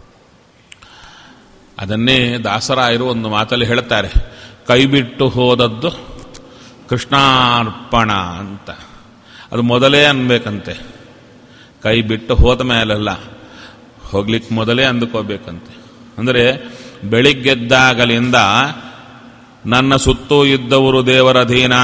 ಅದನ್ನೇ ದಾಸರಾಯರು ಒಂದು ಮಾತಲ್ಲಿ ಹೇಳ್ತಾರೆ ಕೈಬಿಟ್ಟು ಹೋದದ್ದು ಕೃಷ್ಣಾರ್ಪಣ ಅಂತ ಅದು ಮೊದಲೇ ಅನ್ಬೇಕಂತೆ ಕೈ ಬಿಟ್ಟು ಹೋದ ಮೇಲೆಲ್ಲ ಹೋಗ್ಲಿಕ್ಕೆ ಮೊದಲೇ ಅಂದುಕೋಬೇಕಂತೆ ಅಂದರೆ ಬೆಳಿಗ್ಗೆದ್ದಾಗಲಿಂದ ನನ್ನ ಸುತ್ತೂ ಇದ್ದವರು ದೇವರ ಅಧೀನ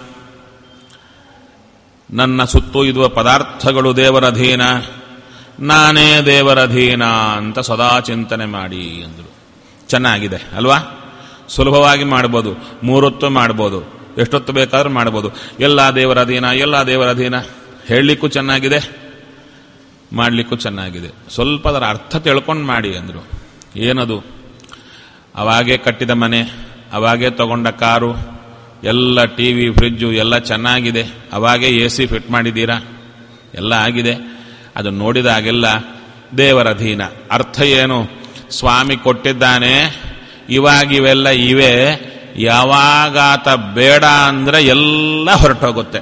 ನನ್ನ ಸುತ್ತೂ ಇರುವ ಪದಾರ್ಥಗಳು ದೇವರ ಅಧೀನ ನಾನೇ ದೇವರ ಅಧೀನ ಅಂತ ಸದಾ ಚಿಂತನೆ ಮಾಡಿ ಅಂದರು ಚೆನ್ನಾಗಿದೆ ಅಲ್ವಾ ಸುಲಭವಾಗಿ ಮಾಡ್ಬೋದು ಮೂರೊತ್ತು ಮಾಡ್ಬೋದು ಎಷ್ಟೊತ್ತು ಬೇಕಾದ್ರೂ ಮಾಡ್ಬೋದು ಎಲ್ಲ ದೇವರ ಅಧೀನ ಎಲ್ಲ ದೇವರ ಅಧೀನ ಹೇಳಲಿಕ್ಕೂ ಚೆನ್ನಾಗಿದೆ ಮಾಡಲಿಕ್ಕೂ ಚೆನ್ನಾಗಿದೆ ಸ್ವಲ್ಪ ಅದರ ಅರ್ಥ ತಿಳ್ಕೊಂಡು ಮಾಡಿ ಅಂದರು ಏನದು ಅವಾಗೇ ಕಟ್ಟಿದ ಮನೆ ಅವಾಗೇ ತಗೊಂಡ ಕಾರು ಎಲ್ಲ ಟಿ ವಿ ಫ್ರಿಜ್ಜು ಎಲ್ಲ ಚೆನ್ನಾಗಿದೆ ಅವಾಗೇ ಎ ಸಿ ಫಿಟ್ ಮಾಡಿದ್ದೀರಾ ಎಲ್ಲ ಆಗಿದೆ ಅದು ನೋಡಿದಾಗೆಲ್ಲ ದೇವರ ಅಧೀನ ಅರ್ಥ ಏನು ಸ್ವಾಮಿ ಕೊಟ್ಟಿದ್ದಾನೆ ಇವಾಗಿವೆಲ್ಲ ಇವೆ ಯಾವಾಗಾತ ಬೇಡ ಅಂದ್ರೆ ಎಲ್ಲ ಹೊರಟೋಗುತ್ತೆ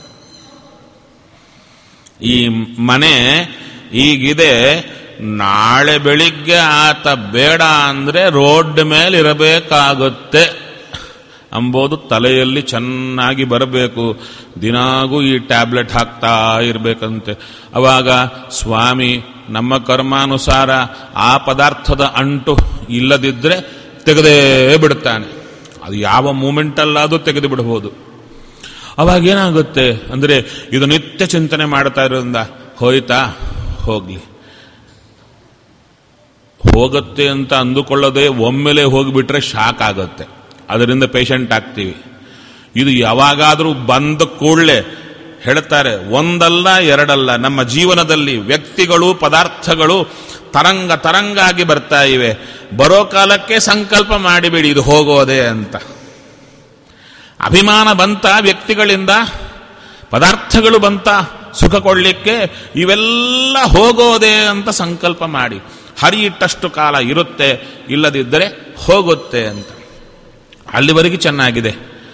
ಈ ಮನೆ ಈಗಿದೆ ನಾಳೆ ಬೆಳಿಗ್ಗೆ ಆತ ಬೇಡ ಅಂದ್ರೆ ರೋಡ್ ಮೇಲೆ ಇರಬೇಕಾಗುತ್ತೆ ಅಂಬೋದು ತಲೆಯಲ್ಲಿ ಚೆನ್ನಾಗಿ ಬರಬೇಕು ದಿನಾಗೂ ಈ ಟ್ಯಾಬ್ಲೆಟ್ ಹಾಕ್ತಾ ಇರಬೇಕಂತೆ ಅವಾಗ ಸ್ವಾಮಿ ನಮ್ಮ ಕರ್ಮಾನುಸಾರ ಆ ಪದಾರ್ಥದ ಅಂಟು ಇಲ್ಲದಿದ್ದರೆ ತೆಗೆದೇ ಬಿಡುತ್ತಾನೆ ಅದು ಯಾವ ಮೂಮೆಂಟಲ್ಲಾದರೂ ತೆಗೆದು ಬಿಡಬಹುದು ಅವಾಗ ಏನಾಗುತ್ತೆ ಅಂದರೆ ಇದು ನಿತ್ಯ ಚಿಂತನೆ ಮಾಡ್ತಾ ಇರೋದ್ರಿಂದ ಹೋಯ್ತಾ ಹೋಗ್ಲಿ ಹೋಗುತ್ತೆ ಅಂತ ಅಂದುಕೊಳ್ಳದೆ ಒಮ್ಮೆಲೆ ಹೋಗಿಬಿಟ್ರೆ ಶಾಕ್ ಆಗುತ್ತೆ ಅದರಿಂದ ಪೇಷಂಟ್ ಆಗ್ತೀವಿ ಇದು ಯಾವಾಗಾದರೂ ಬಂದ ಕೂಡಲೇ ಹೇಳ್ತಾರೆ ಒಂದಲ್ಲ ಎರಡಲ್ಲ ನಮ್ಮ ಜೀವನದಲ್ಲಿ ವ್ಯಕ್ತಿಗಳು ಪದಾರ್ಥಗಳು ತರಂಗ ತರಂಗಾಗಿ ಬರ್ತಾ ಇವೆ ಬರೋ ಕಾಲಕ್ಕೆ ಸಂಕಲ್ಪ ಮಾಡಿಬಿಡಿ ಇದು ಹೋಗೋದೆ ಅಂತ ಅಭಿಮಾನ ಬಂತ ವ್ಯಕ್ತಿಗಳಿಂದ ಪದಾರ್ಥಗಳು ಬಂತ ಸುಖ ಕೊಡಲಿಕ್ಕೆ ಇವೆಲ್ಲ ಹೋಗೋದೆ ಅಂತ ಸಂಕಲ್ಪ ಮಾಡಿ ಹರಿ ಇಟ್ಟಷ್ಟು ಕಾಲ ಇರುತ್ತೆ ಇಲ್ಲದಿದ್ದರೆ ಹೋಗುತ್ತೆ ಅಂತ ಅಲ್ಲಿವರೆಗೆ ಚೆನ್ನಾಗಿದೆ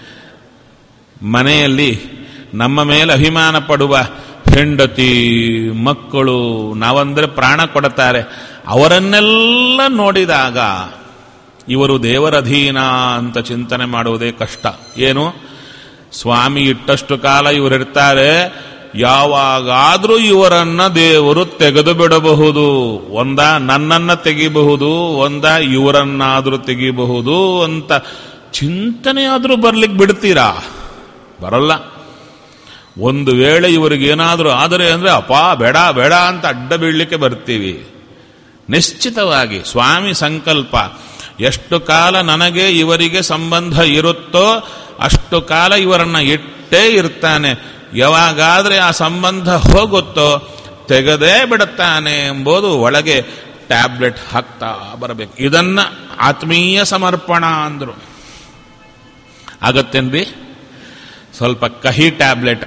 ಮನೆಯಲ್ಲಿ ನಮ್ಮ ಮೇಲೆ ಅಭಿಮಾನ ಪಡುವ ಹೆಂಡತಿ ಮಕ್ಕಳು ನಾವಂದ್ರೆ ಪ್ರಾಣ ಕೊಡುತ್ತಾರೆ ಅವರನ್ನೆಲ್ಲ ನೋಡಿದಾಗ ಇವರು ದೇವರಧೀನ ಅಂತ ಚಿಂತನೆ ಮಾಡುವುದೇ ಕಷ್ಟ ಏನು ಸ್ವಾಮಿ ಇಟ್ಟಷ್ಟು ಕಾಲ ಇವರಿರ್ತಾರೆ ಯಾವಾಗಾದ್ರೂ ಇವರನ್ನ ದೇವರು ತೆಗೆದು ಬಿಡಬಹುದು ಒಂದ ನನ್ನನ್ನ ತೆಗಿಬಹುದು ಒಂದ ಇವರನ್ನಾದ್ರೂ ತೆಗಿಬಹುದು ಅಂತ ಚಿಂತನೆಯಾದ್ರೂ ಬರ್ಲಿಕ್ಕೆ ಬಿಡ್ತೀರಾ ಬರಲ್ಲ ಒಂದು ವೇಳೆ ಇವರಿಗೇನಾದರೂ ಆದರೆ ಅಂದ್ರೆ ಅಪಾ ಬೇಡ ಬೇಡ ಅಂತ ಅಡ್ಡ ಬೀಳಲಿಕ್ಕೆ ಬರ್ತೀವಿ ನಿಶ್ಚಿತವಾಗಿ ಸ್ವಾಮಿ ಸಂಕಲ್ಪ ಎಷ್ಟು ಕಾಲ ನನಗೆ ಇವರಿಗೆ ಸಂಬಂಧ ಇರುತ್ತೋ ಅಷ್ಟು ಕಾಲ ಇವರನ್ನ ಇಟ್ಟೇ ಇರ್ತಾನೆ ಯಾವಾಗಾದ್ರೆ ಆ ಸಂಬಂಧ ಹೋಗುತ್ತೋ ತೆಗೆದೇ ಬಿಡುತ್ತಾನೆ ಎಂಬುದು ಒಳಗೆ ಟ್ಯಾಬ್ಲೆಟ್ ಹಾಕ್ತಾ ಬರಬೇಕು ಇದನ್ನ ಆತ್ಮೀಯ ಸಮರ್ಪಣ ಅಂದ್ರು ಆಗತ್ತೇನ್ರಿ ಸ್ವಲ್ಪ ಕಹಿ ಟ್ಯಾಬ್ಲೆಟ್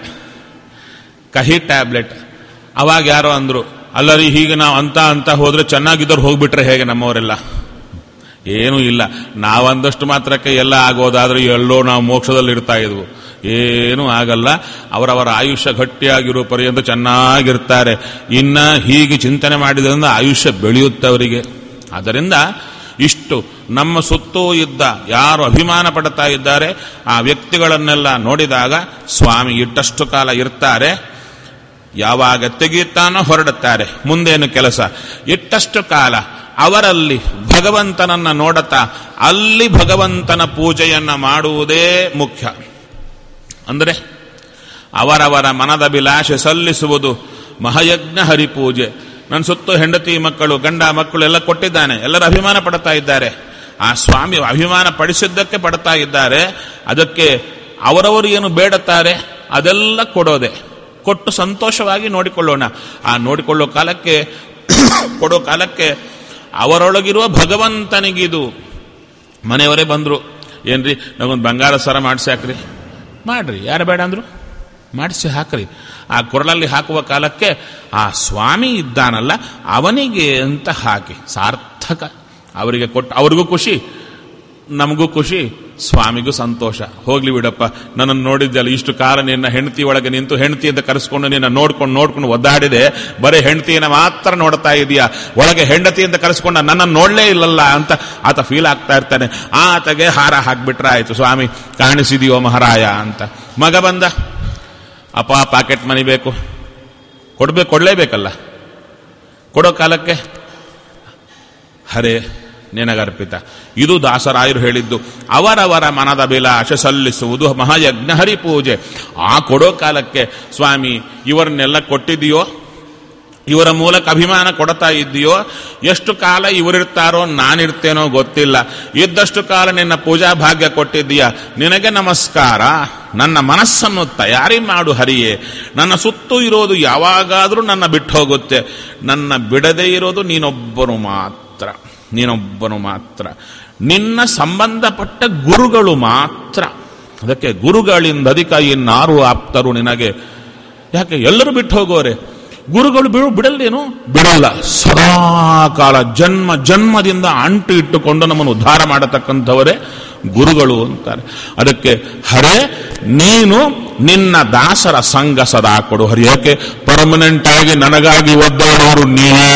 ಕಹಿ ಟ್ಯಾಬ್ಲೆಟ್ ಅವಾಗ ಯಾರೋ ಅಂದ್ರು ಅಲ್ಲರಿ ಹೀಗೆ ನಾವು ಅಂತ ಅಂತ ಹೋದ್ರೆ ಚೆನ್ನಾಗಿದ್ದವ್ರು ಹೋಗ್ಬಿಟ್ರೆ ಹೇಗೆ ನಮ್ಮವರೆಲ್ಲ ಏನೂ ಇಲ್ಲ ನಾವಂದಷ್ಟು ಮಾತ್ರಕ್ಕೆ ಎಲ್ಲ ಆಗೋದಾದ್ರೆ ಎಲ್ಲೋ ನಾವು ಮೋಕ್ಷದಲ್ಲಿ ಇರ್ತಾ ಇದ್ವು ಏನೂ ಆಗಲ್ಲ ಅವರವರ ಆಯುಷ್ಯ ಗಟ್ಟಿಯಾಗಿರೋ ಪರ್ಯಂತ ಚೆನ್ನಾಗಿರ್ತಾರೆ ಇನ್ನ ಹೀಗೆ ಚಿಂತನೆ ಮಾಡಿದ್ರಿಂದ ಆಯುಷ್ಯ ಬೆಳೆಯುತ್ತೆ ಅವರಿಗೆ ಆದ್ದರಿಂದ ಇಷ್ಟು ನಮ್ಮ ಸುತ್ತೂ ಇದ್ದ ಯಾರು ಅಭಿಮಾನ ಪಡ್ತಾ ಇದ್ದಾರೆ ಆ ವ್ಯಕ್ತಿಗಳನ್ನೆಲ್ಲ ನೋಡಿದಾಗ ಸ್ವಾಮಿ ಇಟ್ಟಷ್ಟು ಕಾಲ ಇರ್ತಾರೆ ಯಾವಾಗ ತೆಗೆಯುತ್ತಾನೋ ಹೊರಡುತ್ತಾರೆ ಮುಂದೇನು ಕೆಲಸ ಇಟ್ಟಷ್ಟು ಕಾಲ ಅವರಲ್ಲಿ ಭಗವಂತನನ್ನ ನೋಡುತ್ತಾ ಅಲ್ಲಿ ಭಗವಂತನ ಪೂಜೆಯನ್ನ ಮಾಡುವುದೇ ಮುಖ್ಯ ಅಂದರೆ ಅವರವರ ಮನದಭಿಲಾಷೆ ಸಲ್ಲಿಸುವುದು ಮಹಾಯಜ್ಞ ಹರಿಪೂಜೆ ನನ್ನ ಸುತ್ತು ಹೆಂಡತಿ ಮಕ್ಕಳು ಗಂಡ ಮಕ್ಕಳು ಎಲ್ಲ ಕೊಟ್ಟಿದ್ದಾನೆ ಎಲ್ಲರೂ ಅಭಿಮಾನ ಪಡ್ತಾ ಇದ್ದಾರೆ ಆ ಸ್ವಾಮಿ ಅಭಿಮಾನ ಪಡಿಸಿದ್ದಕ್ಕೆ ಪಡ್ತಾ ಇದ್ದಾರೆ ಅದಕ್ಕೆ ಅವರವರು ಏನು ಬೇಡುತ್ತಾರೆ ಅದೆಲ್ಲ ಕೊಡೋದೆ ಕೊಟ್ಟು ಸಂತೋಷವಾಗಿ ನೋಡಿಕೊಳ್ಳೋಣ ಆ ನೋಡಿಕೊಳ್ಳೋ ಕಾಲಕ್ಕೆ ಕೊಡೋ ಕಾಲಕ್ಕೆ ಅವರೊಳಗಿರುವ ಭಗವಂತನಿಗಿದು ಮನೆಯವರೇ ಬಂದರು ಏನ್ರಿ ನಾವೊಂದು ಬಂಗಾರ ಸರ ಮಾಡಿಸಿ ಹಾಕ್ರಿ ಮಾಡ್ರಿ ಯಾರು ಬೇಡ ಅಂದ್ರು ಮಾಡಿಸಿ ಹಾಕ್ರಿ ಆ ಕೊರಳಲ್ಲಿ ಹಾಕುವ ಕಾಲಕ್ಕೆ ಆ ಸ್ವಾಮಿ ಇದ್ದಾನಲ್ಲ ಅವನಿಗೆ ಅಂತ ಹಾಕಿ ಸಾರ್ಥಕ ಅವರಿಗೆ ಕೊಟ್ಟು ಅವ್ರಿಗೂ ಖುಷಿ ನಮಗೂ ಖುಷಿ ಸ್ವಾಮಿಗೂ ಸಂತೋಷ ಹೋಗ್ಲಿ ಬಿಡಪ್ಪ ನನ್ನನ್ನು ನೋಡಿದ್ದಲ್ಲ ಇಷ್ಟು ಕಾಲ ನಿನ್ನ ಹೆಂಡತಿ ಒಳಗೆ ನಿಂತು ಹೆಂಡತಿ ಅಂತ ಕರೆಸ್ಕೊಂಡು ನಿನ್ನ ನೋಡ್ಕೊಂಡು ನೋಡ್ಕೊಂಡು ಒದ್ದಾಡಿದೆ ಬರೀ ಹೆಂಡತಿಯನ್ನು ಮಾತ್ರ ನೋಡ್ತಾ ಇದೀಯಾ ಒಳಗೆ ಹೆಂಡತಿ ಅಂತ ಕರೆಸ್ಕೊಂಡ ನನ್ನನ್ನು ನೋಡ್ಲೇ ಇಲ್ಲಲ್ಲ ಅಂತ ಆತ ಫೀಲ್ ಆಗ್ತಾ ಇರ್ತಾನೆ ಆತಗೆ ಹಾರ ಹಾಕ್ಬಿಟ್ರೆ ಆಯ್ತು ಸ್ವಾಮಿ ಕಾಣಿಸಿದೀಯೋ ಮಹಾರಾಯ ಅಂತ ಮಗ ಬಂದ ಅಪ್ಪ ಪಾಕೆಟ್ ಮನಿ ಬೇಕು ಕೊಡ್ಬೇಕು ಕೊಡ್ಲೇಬೇಕಲ್ಲ ಕೊಡೋ ಕಾಲಕ್ಕೆ ಹರೇ ನಿನಗರ್ಪಿತ ಇದು ದಾಸರಾಯರು ಹೇಳಿದ್ದು ಅವರವರ ಮನದ ಅಭಿಲಾಷೆ ಸಲ್ಲಿಸುವುದು ಮಹಾಯಜ್ಞ ಹರಿಪೂಜೆ ಆ ಕೊಡೋ ಕಾಲಕ್ಕೆ ಸ್ವಾಮಿ ಇವರನ್ನೆಲ್ಲ ಕೊಟ್ಟಿದೆಯೋ ಇವರ ಮೂಲಕ ಅಭಿಮಾನ ಕೊಡ್ತಾ ಇದ್ದೀಯೋ ಎಷ್ಟು ಕಾಲ ಇವರಿರ್ತಾರೋ ನಾನಿರ್ತೇನೋ ಗೊತ್ತಿಲ್ಲ ಇದ್ದಷ್ಟು ಕಾಲ ನಿನ್ನ ಪೂಜಾ ಭಾಗ್ಯ ಕೊಟ್ಟಿದ್ದೀಯ ನಿನಗೆ ನಮಸ್ಕಾರ ನನ್ನ ಮನಸ್ಸನ್ನು ತಯಾರಿ ಮಾಡು ಹರಿಯೇ ನನ್ನ ಸುತ್ತೂ ಇರೋದು ಯಾವಾಗಾದರೂ ನನ್ನ ಬಿಟ್ಟು ಹೋಗುತ್ತೆ ನನ್ನ ಬಿಡದೇ ಇರೋದು ನೀನೊಬ್ಬನು ಮಾತ್ರ ನೀನೊಬ್ಬನು ಮಾತ್ರ ನಿನ್ನ ಸಂಬಂಧಪಟ್ಟ ಗುರುಗಳು ಮಾತ್ರ ಅದಕ್ಕೆ ಗುರುಗಳಿಂದ ಅಧಿಕ ಇನ್ನಾರು ಆಪ್ತರು ನಿನಗೆ ಯಾಕೆ ಎಲ್ಲರೂ ಬಿಟ್ಟು ಹೋಗೋರೆ ಗುರುಗಳು ಬಿಡು ಬಿಡಲ್ಲೇನು ಬಿಡಲ್ಲ ಸದಾ ಕಾಲ ಜನ್ಮ ಜನ್ಮದಿಂದ ಅಂಟು ಇಟ್ಟುಕೊಂಡು ನಮ್ಮನ್ನು ಉದ್ಧಾರ ಮಾಡತಕ್ಕಂಥವರೇ ಗುರುಗಳು ಅಂತಾರೆ ಅದಕ್ಕೆ ಹರೇ ನೀನು ನಿನ್ನ ದಾಸರ ಸಂಘ ಸದಾ ಕೊಡು ಹರಿ ಯಾಕೆ ಪರ್ಮನೆಂಟ್ ಆಗಿ ನನಗಾಗಿ ಒದ್ದವರು ನೀವೇ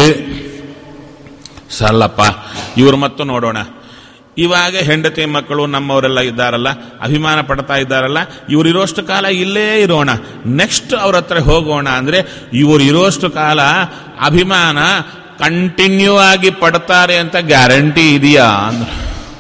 ಸಲ್ಲಪ್ಪ ಇವರು ಮತ್ತು ನೋಡೋಣ ಇವಾಗ ಹೆಂಡತಿ ಮಕ್ಕಳು ನಮ್ಮವರೆಲ್ಲ ಇದ್ದಾರಲ್ಲ ಅಭಿಮಾನ ಪಡ್ತಾ ಇದ್ದಾರಲ್ಲ ಇವರು ಇರೋಷ್ಟು ಕಾಲ ಇಲ್ಲೇ ಇರೋಣ ನೆಕ್ಸ್ಟ್ ಅವ್ರ ಹತ್ರ ಹೋಗೋಣ ಅಂದ್ರೆ ಇವರು ಇರೋಷ್ಟು ಕಾಲ ಅಭಿಮಾನ ಕಂಟಿನ್ಯೂ ಆಗಿ ಪಡ್ತಾರೆ ಅಂತ ಗ್ಯಾರಂಟಿ ಇದೆಯಾ ಅಂದ್ರೆ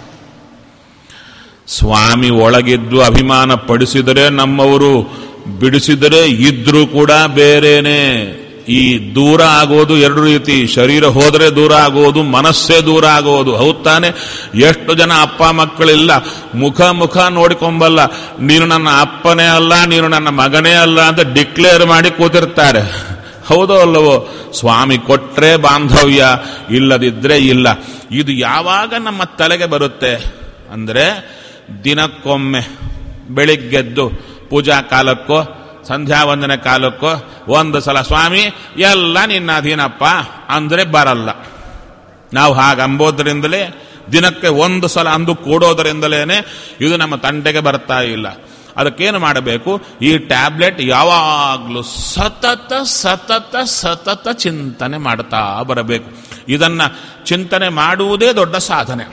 ಸ್ವಾಮಿ ಒಳಗಿದ್ದು ಅಭಿಮಾನ ಪಡಿಸಿದರೆ ನಮ್ಮವರು ಬಿಡಿಸಿದರೆ ಇದ್ರೂ ಕೂಡ ಬೇರೇನೆ ಈ ದೂರ ಆಗೋದು ಎರಡು ರೀತಿ ಶರೀರ ಹೋದರೆ ದೂರ ಆಗೋದು ಮನಸ್ಸೇ ದೂರ ಆಗೋದು ಹೌದ್ ತಾನೆ ಎಷ್ಟು ಜನ ಅಪ್ಪ ಮಕ್ಕಳಿಲ್ಲ ಮುಖ ಮುಖ ನೋಡಿಕೊಂಬಲ್ಲ ನೀನು ನನ್ನ ಅಪ್ಪನೇ ಅಲ್ಲ ನೀನು ನನ್ನ ಮಗನೇ ಅಲ್ಲ ಅಂತ ಡಿಕ್ಲೇರ್ ಮಾಡಿ ಕೂತಿರ್ತಾರೆ ಹೌದೋ ಅಲ್ಲವೋ ಸ್ವಾಮಿ ಕೊಟ್ರೆ ಬಾಂಧವ್ಯ ಇಲ್ಲದಿದ್ರೆ ಇಲ್ಲ ಇದು ಯಾವಾಗ ನಮ್ಮ ತಲೆಗೆ ಬರುತ್ತೆ ಅಂದ್ರೆ ದಿನಕ್ಕೊಮ್ಮೆ ಬೆಳಿಗ್ಗೆದ್ದು ಪೂಜಾ ಕಾಲಕ್ಕೋ ಸಂಧ್ಯಾ ವಂದನೆ ಕಾಲಕ್ಕೋ ಒಂದು ಸಲ ಸ್ವಾಮಿ ಎಲ್ಲ ನಿನ್ನ ಅಧೀನಪ್ಪ ಅಂದ್ರೆ ಬರಲ್ಲ ನಾವು ಹಾಗಂಬೋದ್ರಿಂದಲೇ ದಿನಕ್ಕೆ ಒಂದು ಸಲ ಅಂದು ಕೂಡೋದರಿಂದಲೇನೆ ಇದು ನಮ್ಮ ತಂಟೆಗೆ ಬರ್ತಾ ಇಲ್ಲ ಅದಕ್ಕೇನು ಮಾಡಬೇಕು ಈ ಟ್ಯಾಬ್ಲೆಟ್ ಯಾವಾಗಲೂ ಸತತ ಸತತ ಸತತ ಚಿಂತನೆ ಮಾಡ್ತಾ ಬರಬೇಕು ಇದನ್ನ ಚಿಂತನೆ ಮಾಡುವುದೇ ದೊಡ್ಡ ಸಾಧನೆ